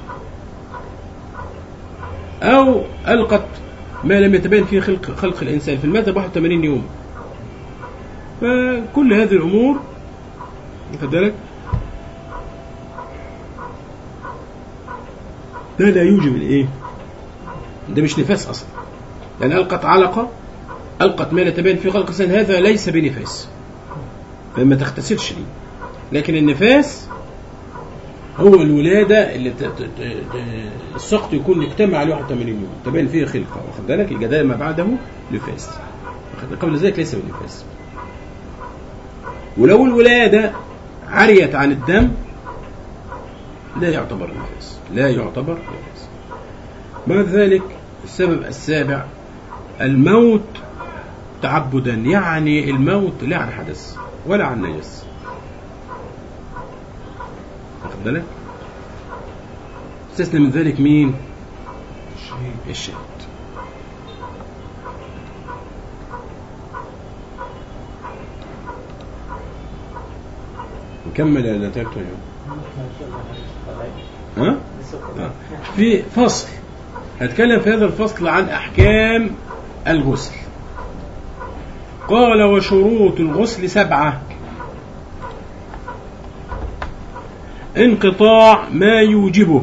أو ألقت ما لم يتبين فيه خلق, خلق الإنسان في المادة 81 يوم فكل هذه الأمور واخد بالك ده لا يوجب الايه ده مش نفاس اصلا يعني القت علقه القت ما لا تبين في خلق الانسان هذا ليس بنفاس فما تغتسلش ليه لكن النفاس هو الولادة اللي ت- ت- ت- السقط يكون يجتمع عليه 81 يوم تبين فيه خلقة واخد بالك يبقى ده ما بعده نفاس واخد بالك؟ قبل ذلك ليس بنفاس ولو الولادة عريت عن الدم لا يعتبر نفاس لا يعتبر نفاس بعد ذلك السبب السابع الموت تعبدا يعني الموت لا عن حدث ولا عن نجس واخد بالك استثنى من ذلك مين الشهيد نكمل ولا تعبتوا اليوم ها آه. في فصل هتكلم في هذا الفصل عن أحكام الغسل قال وشروط الغسل سبعة انقطاع ما يوجبه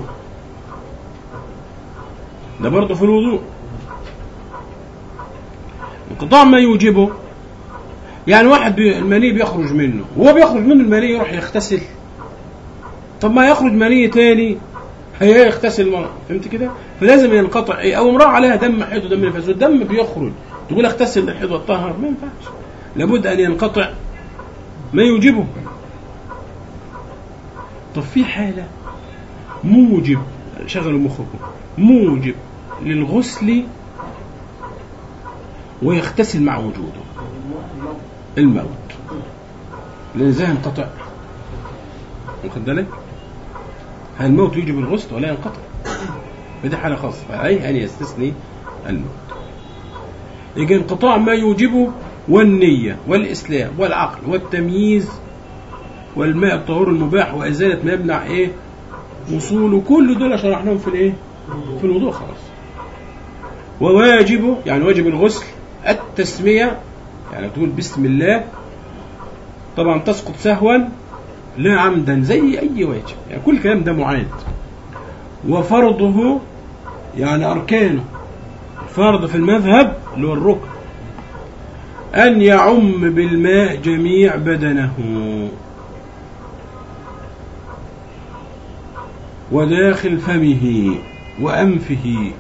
ده برضه في الوضوء انقطاع ما يوجبه يعني واحد بي المني بيخرج منه وهو بيخرج منه المني يروح يغتسل طب ما يخرج مني تاني هي يغتسل مرة فهمت كده فلازم ينقطع ايه او امرأة عليها دم حيض ودم نفاس والدم بيخرج تقول اغتسل الحيض والطهر ما ينفعش لابد ان ينقطع ما يوجبه طب في حالة موجب شغلوا مخكم موجب للغسل ويغتسل مع وجوده الموت لان ازاي ينقطع واخد بالك هل الموت يوجب الغسل ولا ينقطع فدي حالة خاصة فأي أن يستثني الموت يجي انقطاع ما يوجبه والنية والإسلام والعقل والتمييز والماء الطهور المباح وإزالة ما يمنع إيه وصوله كل دول شرحناهم في الإيه في الوضوء خلاص وواجبه يعني واجب الغسل التسمية يعني تقول بسم الله طبعا تسقط سهوا لا عمدا زي أي واجب يعني كل الكلام ده معاد وفرضه يعني أركانه فرض في المذهب اللي هو الركن أن يعم بالماء جميع بدنه وداخل فمه وأنفه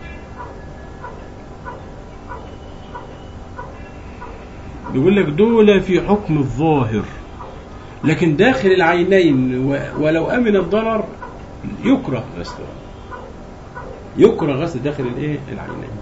بيقول لك دول في حكم الظاهر لكن داخل العينين و- ولو أمن الضرر يكره غسله يكره غسل داخل الايه العينين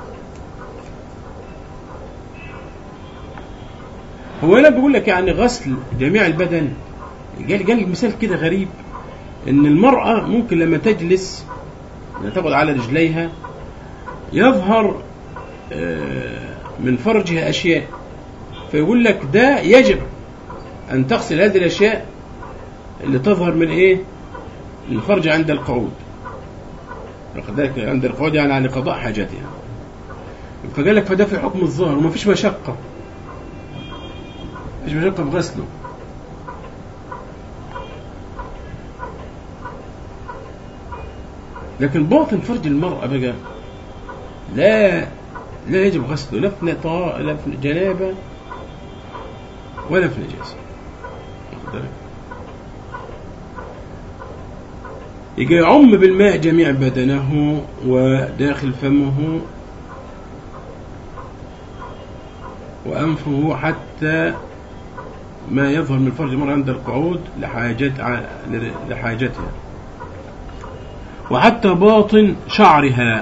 هو هنا بيقول لك يعني غسل جميع البدن قال قال مثال كده غريب ان المرأة ممكن لما تجلس لما تقعد على رجليها يظهر آه، من فرجها اشياء فيقول لك ده يجب ان تغسل هذه الاشياء اللي تظهر من ايه من الفرج عند القعود واخد بالك عند القعود يعني عن قضاء حاجتها فقال لك فده في حكم الظاهر وما فيش مشقة مفيش مشقة في غسله لكن باطن فرج المرأة بقى لا لا يجب غسله لا في نطاء لا في جنابة ولا في نجاسة واخد بالك؟ يجي يعم بالماء جميع بدنه وداخل فمه وأنفه حتى ما يظهر من فرج المرأة عند القعود لحاجت ع- لحاجتها وحتى باطن شعرها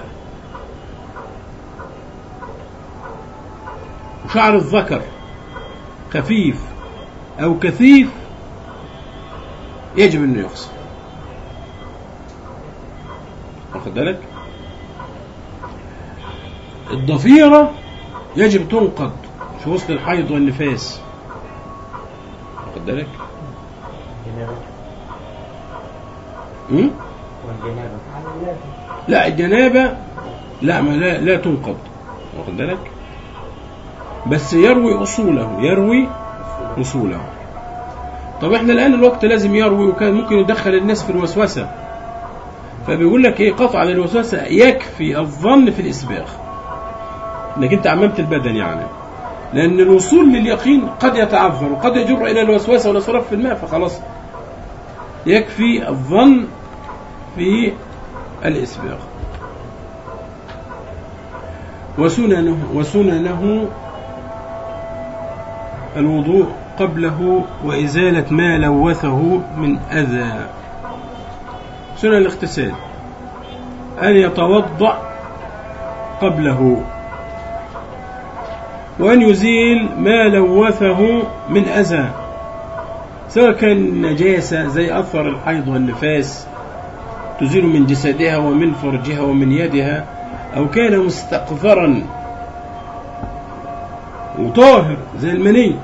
وشعر الذكر خفيف أو كثيف يجب أنه يغسل واخد بالك الضفيرة يجب تنقض في وسط الحيض والنفاس واخد بالك الجنابة م? والجنابة على النافذ لا الجنابة لا ما لا, لا تنقض واخد بالك بس يروي أصوله يروي أصوله طب احنا الآن الوقت لازم يروي وكان ممكن يدخل الناس في الوسوسة فبيقول لك ايه قطع للوسوسة يكفي الظن في الإسباغ انك انت عممت البدن يعني لأن الوصول لليقين قد يتعذر وقد يجر إلى الوسوسة والإسراف في الماء فخلاص يكفي الظن في الإسباغ وسننه وسننه الوضوء قبله وإزالة ما لوثه من أذى سنن الاغتسال أن يتوضأ قبله وأن يزيل ما لوثه من أذى سواء كان نجاسة زي أثر الحيض والنفاس تزيل من جسدها ومن فرجها ومن يدها أو كان مستقذرا وطاهر زي المني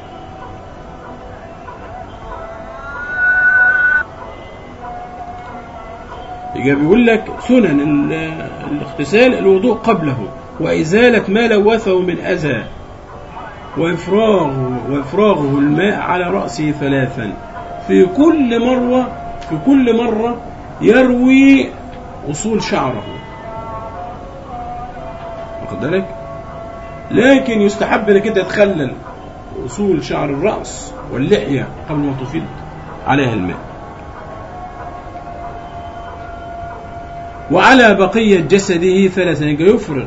يبقى بيقول لك سنن ال- الاغتسال الوضوء قبله وإزالة ما لوثه من أذى وإفراغه وإفراغه الماء على رأسه ثلاثا في كل مرة في كل مرة يروي أصول شعره واخد بالك لكن يستحب انك انت تخلل أصول شعر الرأس واللحية قبل ما تفيض عليها الماء وعلى بقية جسده ثلاثا يبقى يفرغ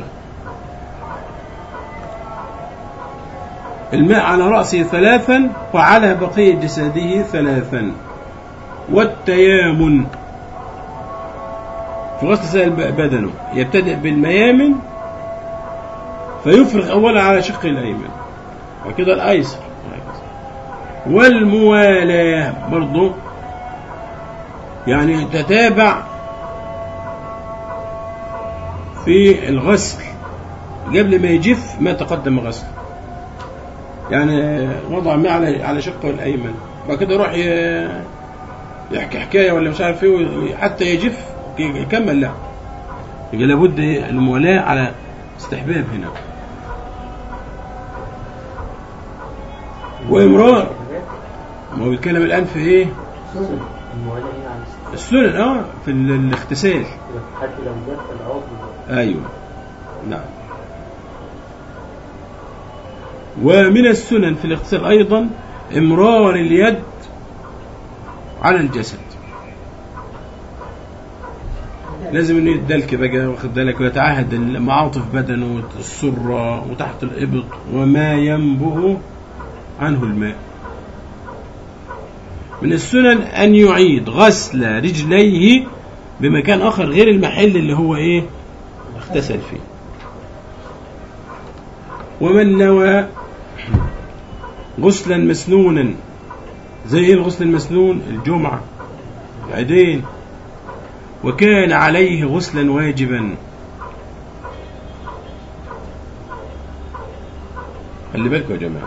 الماء على رأسه ثلاثا وعلى بقية جسده ثلاثا والتيامن في غسل سائل بدنه يبتدئ بالميامن فيفرغ أولا على شقه الأيمن وكده الأيسر والموالاة برضه يعني تتابع في الغسل قبل ما يجف ما تقدم غسل يعني وضع ماء على على شقه الايمن بعد كده يروح ي- يحكي حكايه ولا مش عارف ايه وي- حتى يجف يكمل لا يبقى لابد الموالاه على استحباب هنا وامرار ما هو بيتكلم الان في ايه الموالاه هنا عن السنن اه في ال- الاغتسال حتى لو جف العضو ايوه نعم ومن السنن في الاغتسال ايضا امرار اليد على الجسد لازم انه يدلك بقى واخد بالك ويتعاهد معاطف بدنه السرة وتحت الإبط وما ينبه عنه الماء من السنن أن يعيد غسل رجليه بمكان آخر غير المحل اللي هو إيه اغتسل فيه ومن نوى غسلا مسنونا زي ايه الغسل المسنون الجمعة العيدين وكان عليه غسلا واجبا خلي بالكم يا جماعة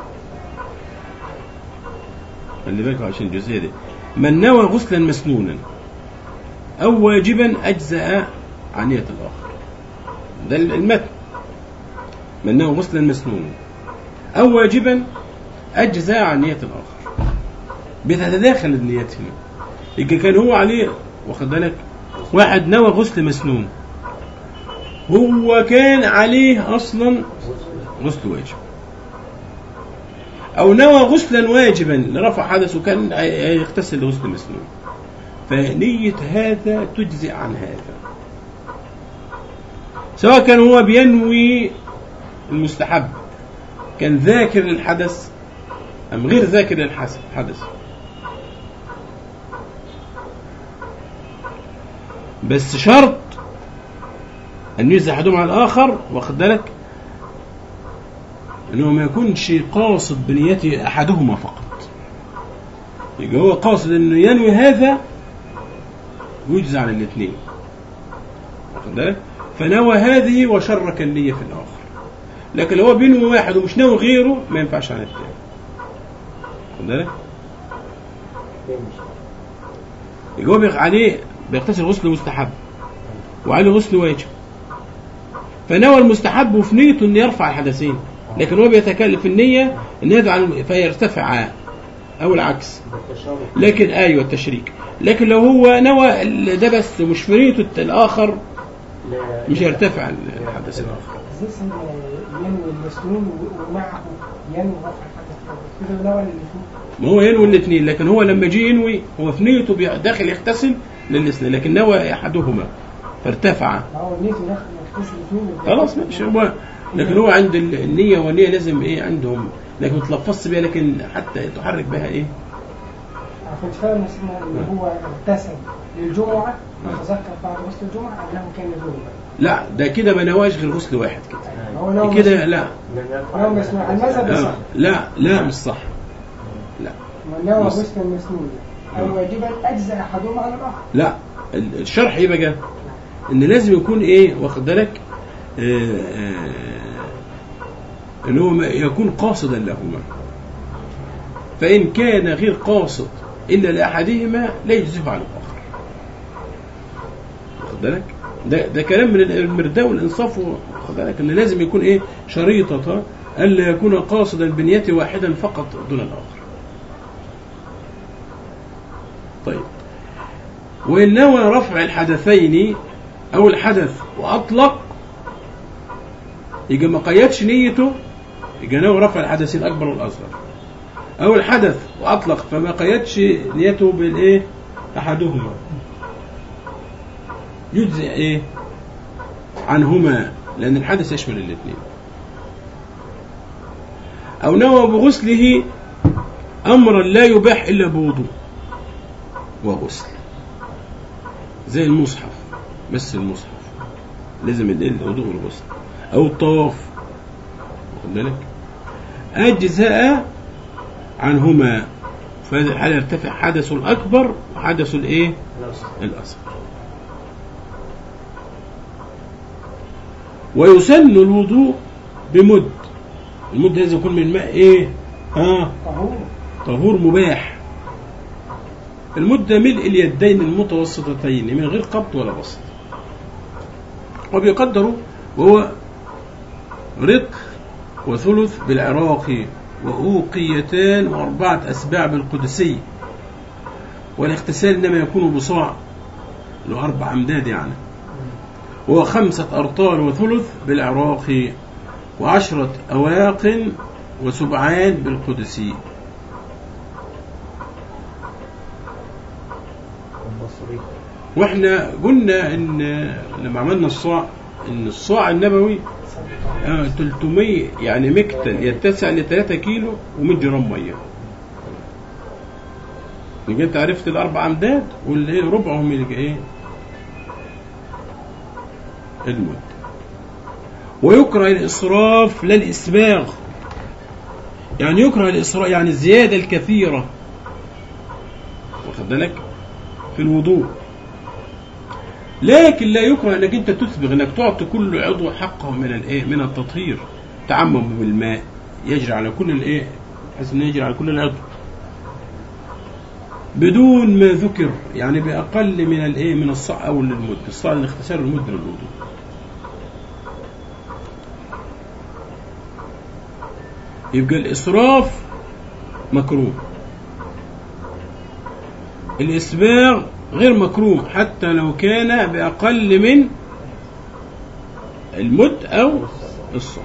خلي بالكم عشان الجزئية دي من نوى غسلا مسنونا أو واجبا أجزأ عن نية الآخر ده المتن من نوى غسلا مسنونا أو واجبا أجزاء عن نية الآخر بتتداخل النيات هنا يبقى كان هو عليه واخد بالك واحد نوى غسل مسنون هو كان عليه أصلا غسل واجب أو نوى غسلا واجبا لرفع حدث وكان يغتسل لغسل مسنون فنية هذا تجزئ عن هذا سواء كان هو بينوي المستحب كان ذاكر للحدث أم غير ذاكر للحدث بس شرط أن يجزي أحدهم على الآخر واخد بالك أنه ما يكونش قاصد بنيته أحدهما فقط يبقى هو قاصد أنه ينوي هذا ويجزي على الاثنين واخد بالك فنوى هذه وشرك النية في الآخر لكن لو هو بينوي واحد ومش ناوي غيره ما ينفعش على الثاني واخد بالك يبقى هو بيغ- عليه بيغتسل غسل مستحب وعليه غسل واجب فنوى المستحب وفي نيته انه يرفع الحدثين لكن هو بيتكلف النية ان يدعو فيرتفع او العكس بالتشابه لكن ايوه التشريك لكن لو هو نوى ال- ده بس ومش في نيته الاخر لا مش هيرتفع الحدث الاخر ازاي سيدنا ينوي المسنون ومعه ينوي رفع الحدث كده نوى اللي فوق ما هو ينوي الاثنين لكن هو لما جه ينوي هو في نيته بي- داخل يغتسل للاثنين لكن نوى احدهما فارتفع ما هو النية يدخل يغتسل اثنين خلاص ماشي هو لكن هو عند ال- النية والنية لازم ايه عندهم لكن ما تلفظش بيها لكن حتى تحرك بها ايه كنت فاهم مثلا ان هو اغتسل للجمعة وتذكر بعد غسل الجمعة انه كان جنبا لا ده كده ما نواش غير غسل واحد كده هو لو كده لا لم يفعل لو مسموع المذهب آه، صح لا لا مش صح لا من نوى بص. غسل المسنون او واجبا اجزاء احدهما على الاخر لا ال- الشرح ايه بقى ان لازم يكون ايه واخد بالك آه، آه، ان هو ما- يكون قاصدا لهما فان كان غير قاصد الا لاحدهما لا يجزئه على الاخر واخد بالك ده ده كلام من المرداء والانصاف واخد بالك ان لازم يكون ايه شريطه الا يكون قاصدا بنيته واحدا فقط دون الاخر طيب وإن نوى رفع الحدثين أو الحدث وأطلق يبقى ما قيدش نيته يبقى نوى رفع الحدثين الأكبر والأصغر أو الحدث وأطلق فما قيدش نيته بالإيه أحدهما يجزئ إيه عنهما لأن الحدث يشمل الاثنين أو نوى بغسله أمرا لا يباح إلا بوضوء وغسل زي المصحف بس المصحف لازم يدل الوضوء والغسل او الطواف واخد بالك اجزاء عنهما في هذه الحاله يرتفع حدث الاكبر وحدث الايه الاصغر ويسن الوضوء بمد المد لازم يكون من ماء ايه ها طهور طهور مباح المدة ملء اليدين المتوسطتين من غير قبض ولا بسط وبيقدروا وهو رق وثلث بالعراقي وأوقيتان وأربعة أسباع بالقدسي والاغتسال إنما يكون بصاع له أربع أمداد يعني وخمسة أرطال وثلث بالعراقي وعشرة أواق وسبعان بالقدسي البصري واحنا قلنا ان لما عملنا الصاع ان الصاع النبوي آه 300 يعني مكتل يتسع ل 3 كيلو و100 جرام ميه يبقى انت عرفت الاربع امداد واللي هي ربعهم يبقى ايه المد ويكره الاسراف لا الاسباغ يعني يكره الاسراف يعني الزياده الكثيره واخد بالك في الوضوء لكن لا يكره انك انت تسبغ انك تعطي كل عضو حقه من الايه من التطهير تعمم بالماء يجري على كل الايه بحيث انه يجري على كل العضو بدون ما ذكر يعني باقل من الايه من الصاع او للمد الصاع الاختصار المد للوضوء يبقى الاسراف مكروه الإسباغ غير مكروه حتى لو كان بأقل من المد أو الصوم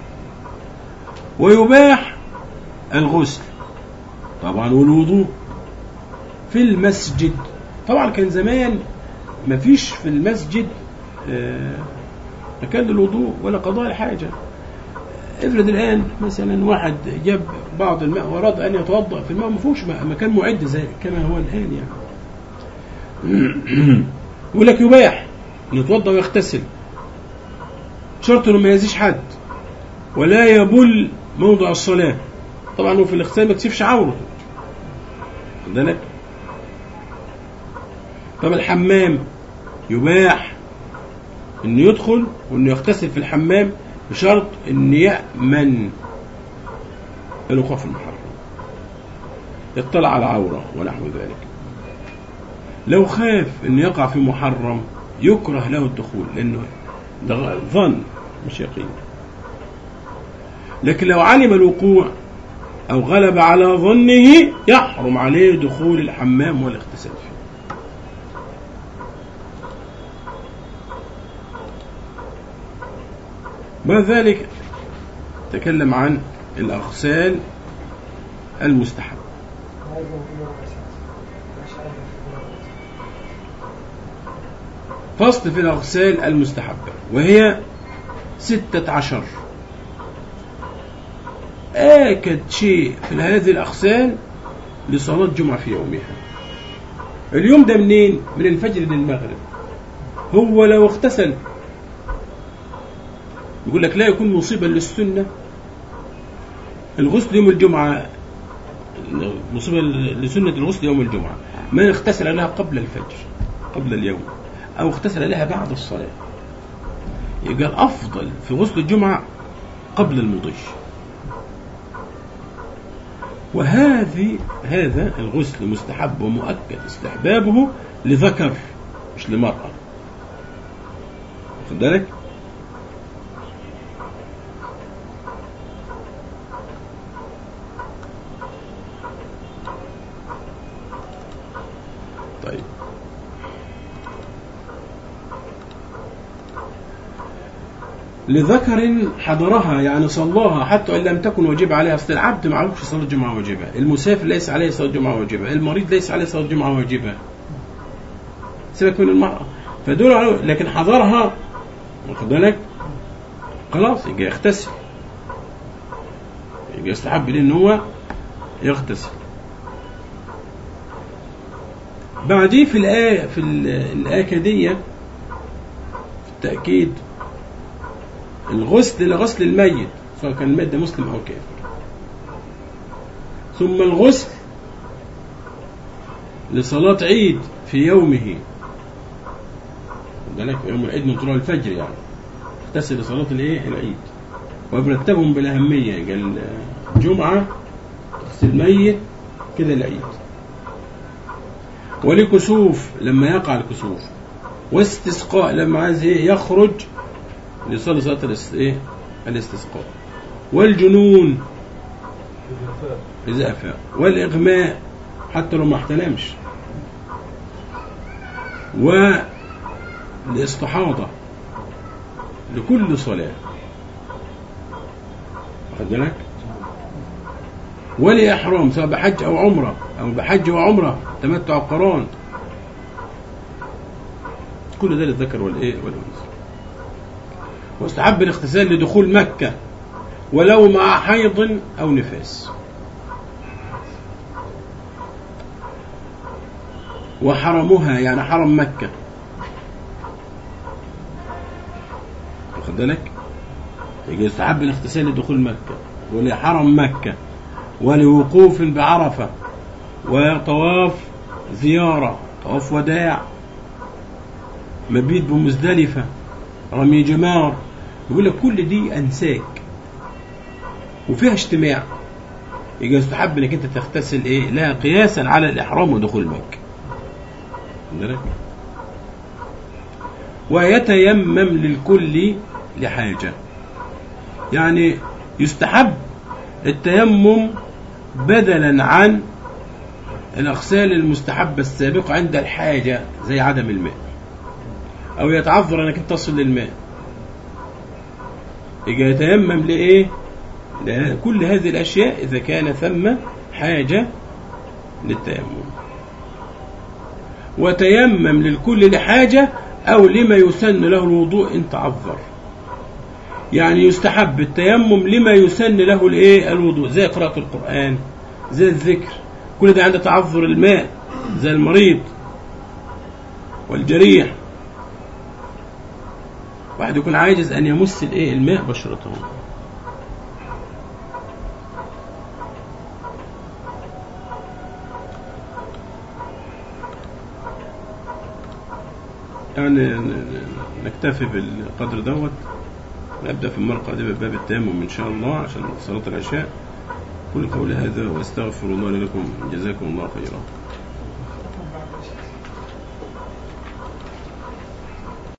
ويباح الغسل طبعا والوضوء في المسجد طبعا كان زمان ما فيش في المسجد آه، مكان للوضوء ولا قضاء الحاجة افرض الآن مثلا واحد جاب بعض الماء وأراد أن يتوضأ في الماء ما فيهوش مكان معد زي كما هو الآن يعني يقول لك يباح إنه يتوضا ويغتسل شرط انه ما يأذيش حد ولا يبل موضع الصلاة طبعا هو في الاغتسال ما يكشفش عورته خد بالك طب الحمام يباح انه يدخل وانه يغتسل في الحمام بشرط ان يأمن الوقوع في المحرم يطلع على عورة ونحو ذلك لو خاف انه يقع في محرم يكره له الدخول لانه ده غ- ظن مش يقين لكن لو علم الوقوع او غلب على ظنه يحرم عليه دخول الحمام والاغتسال فيه بعد ذلك تكلم عن الاغسال المستحب لازم في يوم أساس مش عارف فصل في الأغسال المستحبة وهي ستة عشر آكد شيء في هذه الأغسال لصلاة جمعة في يومها اليوم ده منين؟ من الفجر للمغرب هو لو اغتسل يقول لك لا يكون مصيبا للسنة الغسل يوم الجمعة مصيبة لسنة الغسل يوم الجمعة من اغتسل لها قبل الفجر قبل اليوم أو اغتسل لها بعد الصلاة يبقى الأفضل في غسل الجمعة قبل المضي وهذه هذا الغسل مستحب ومؤكد استحبابه لذكر مش لمرأة واخد بالك؟ طيب لذكر حضرها يعني صلاها حتى ان لم تكن واجبه عليه اصل العبد ما عليهوش صلاه الجمعه واجبه، المسافر ليس عليه صلاه الجمعه واجبه، المريض ليس عليه صلاه الجمعه واجبه. سيبك من المراه فدول عليه لكن حضرها واخد بالك؟ خلاص يجي يغتسل. يجي يستحب ليه ان هو يغتسل. بعديه في الآية في ال- الآكدية تأكيد الغسل لغسل الميت سواء كان الميت ده مسلم أو كافر ثم الغسل لصلاة عيد في يومه خد بالك يوم العيد من طلوع الفجر يعني اغتسل لصلاة الايه العيد وبرتبهم بالأهمية قال الجمعة تغسل ميت كده العيد ولكسوف لما يقع الكسوف واستسقاء لما عايز ايه يخرج ليصلي صلاة الاس- ايه الاستسقاء والجنون إذا أفاق والإغماء حتى لو ما احتلمش والاستحاضة لكل صلاة واخد بالك ولإحرام سواء بحج أو عمرة أو بحج وعمرة تمتع قران كل ده للذكر والإيه والأنثى واستحب الاغتسال لدخول مكة ولو مع حيض أو نفاس وحرمها يعني حرم مكة واخد بالك يجي يستحب الاغتسال لدخول مكة ولحرم مكة ولوقوف بعرفة وطواف زيارة طواف وداع مبيت بمزدلفة رمي جمار يقول لك كل دي أنساك وفيها اجتماع يبقى يستحب انك انت تغتسل ايه لا قياسا على الاحرام ودخول مكه واخد بالك؟ ويتيمم للكل لحاجه يعني يستحب التيمم بدلا عن الاغسال المستحبه السابقه عند الحاجه زي عدم الماء او يتعذر انك انت تصل للماء يجي يتيمم لايه لكل هذه الاشياء اذا كان ثم حاجه للتيمم وتيمم للكل لحاجه او لما يسن له الوضوء ان تعذر يعني يستحب التيمم لما يسن له الايه الوضوء زي قراءه القران زي الذكر كل ده عند تعذر الماء زي المريض والجريح واحد يكون عاجز ان يمس الايه الماء بشرته يعني ن- ن- نكتفي بالقدر دوت نبدأ في المرة القادمة باب التيمم إن شاء الله عشان صلاة العشاء كل قولي هذا وأستغفر الله لكم جزاكم الله خيرا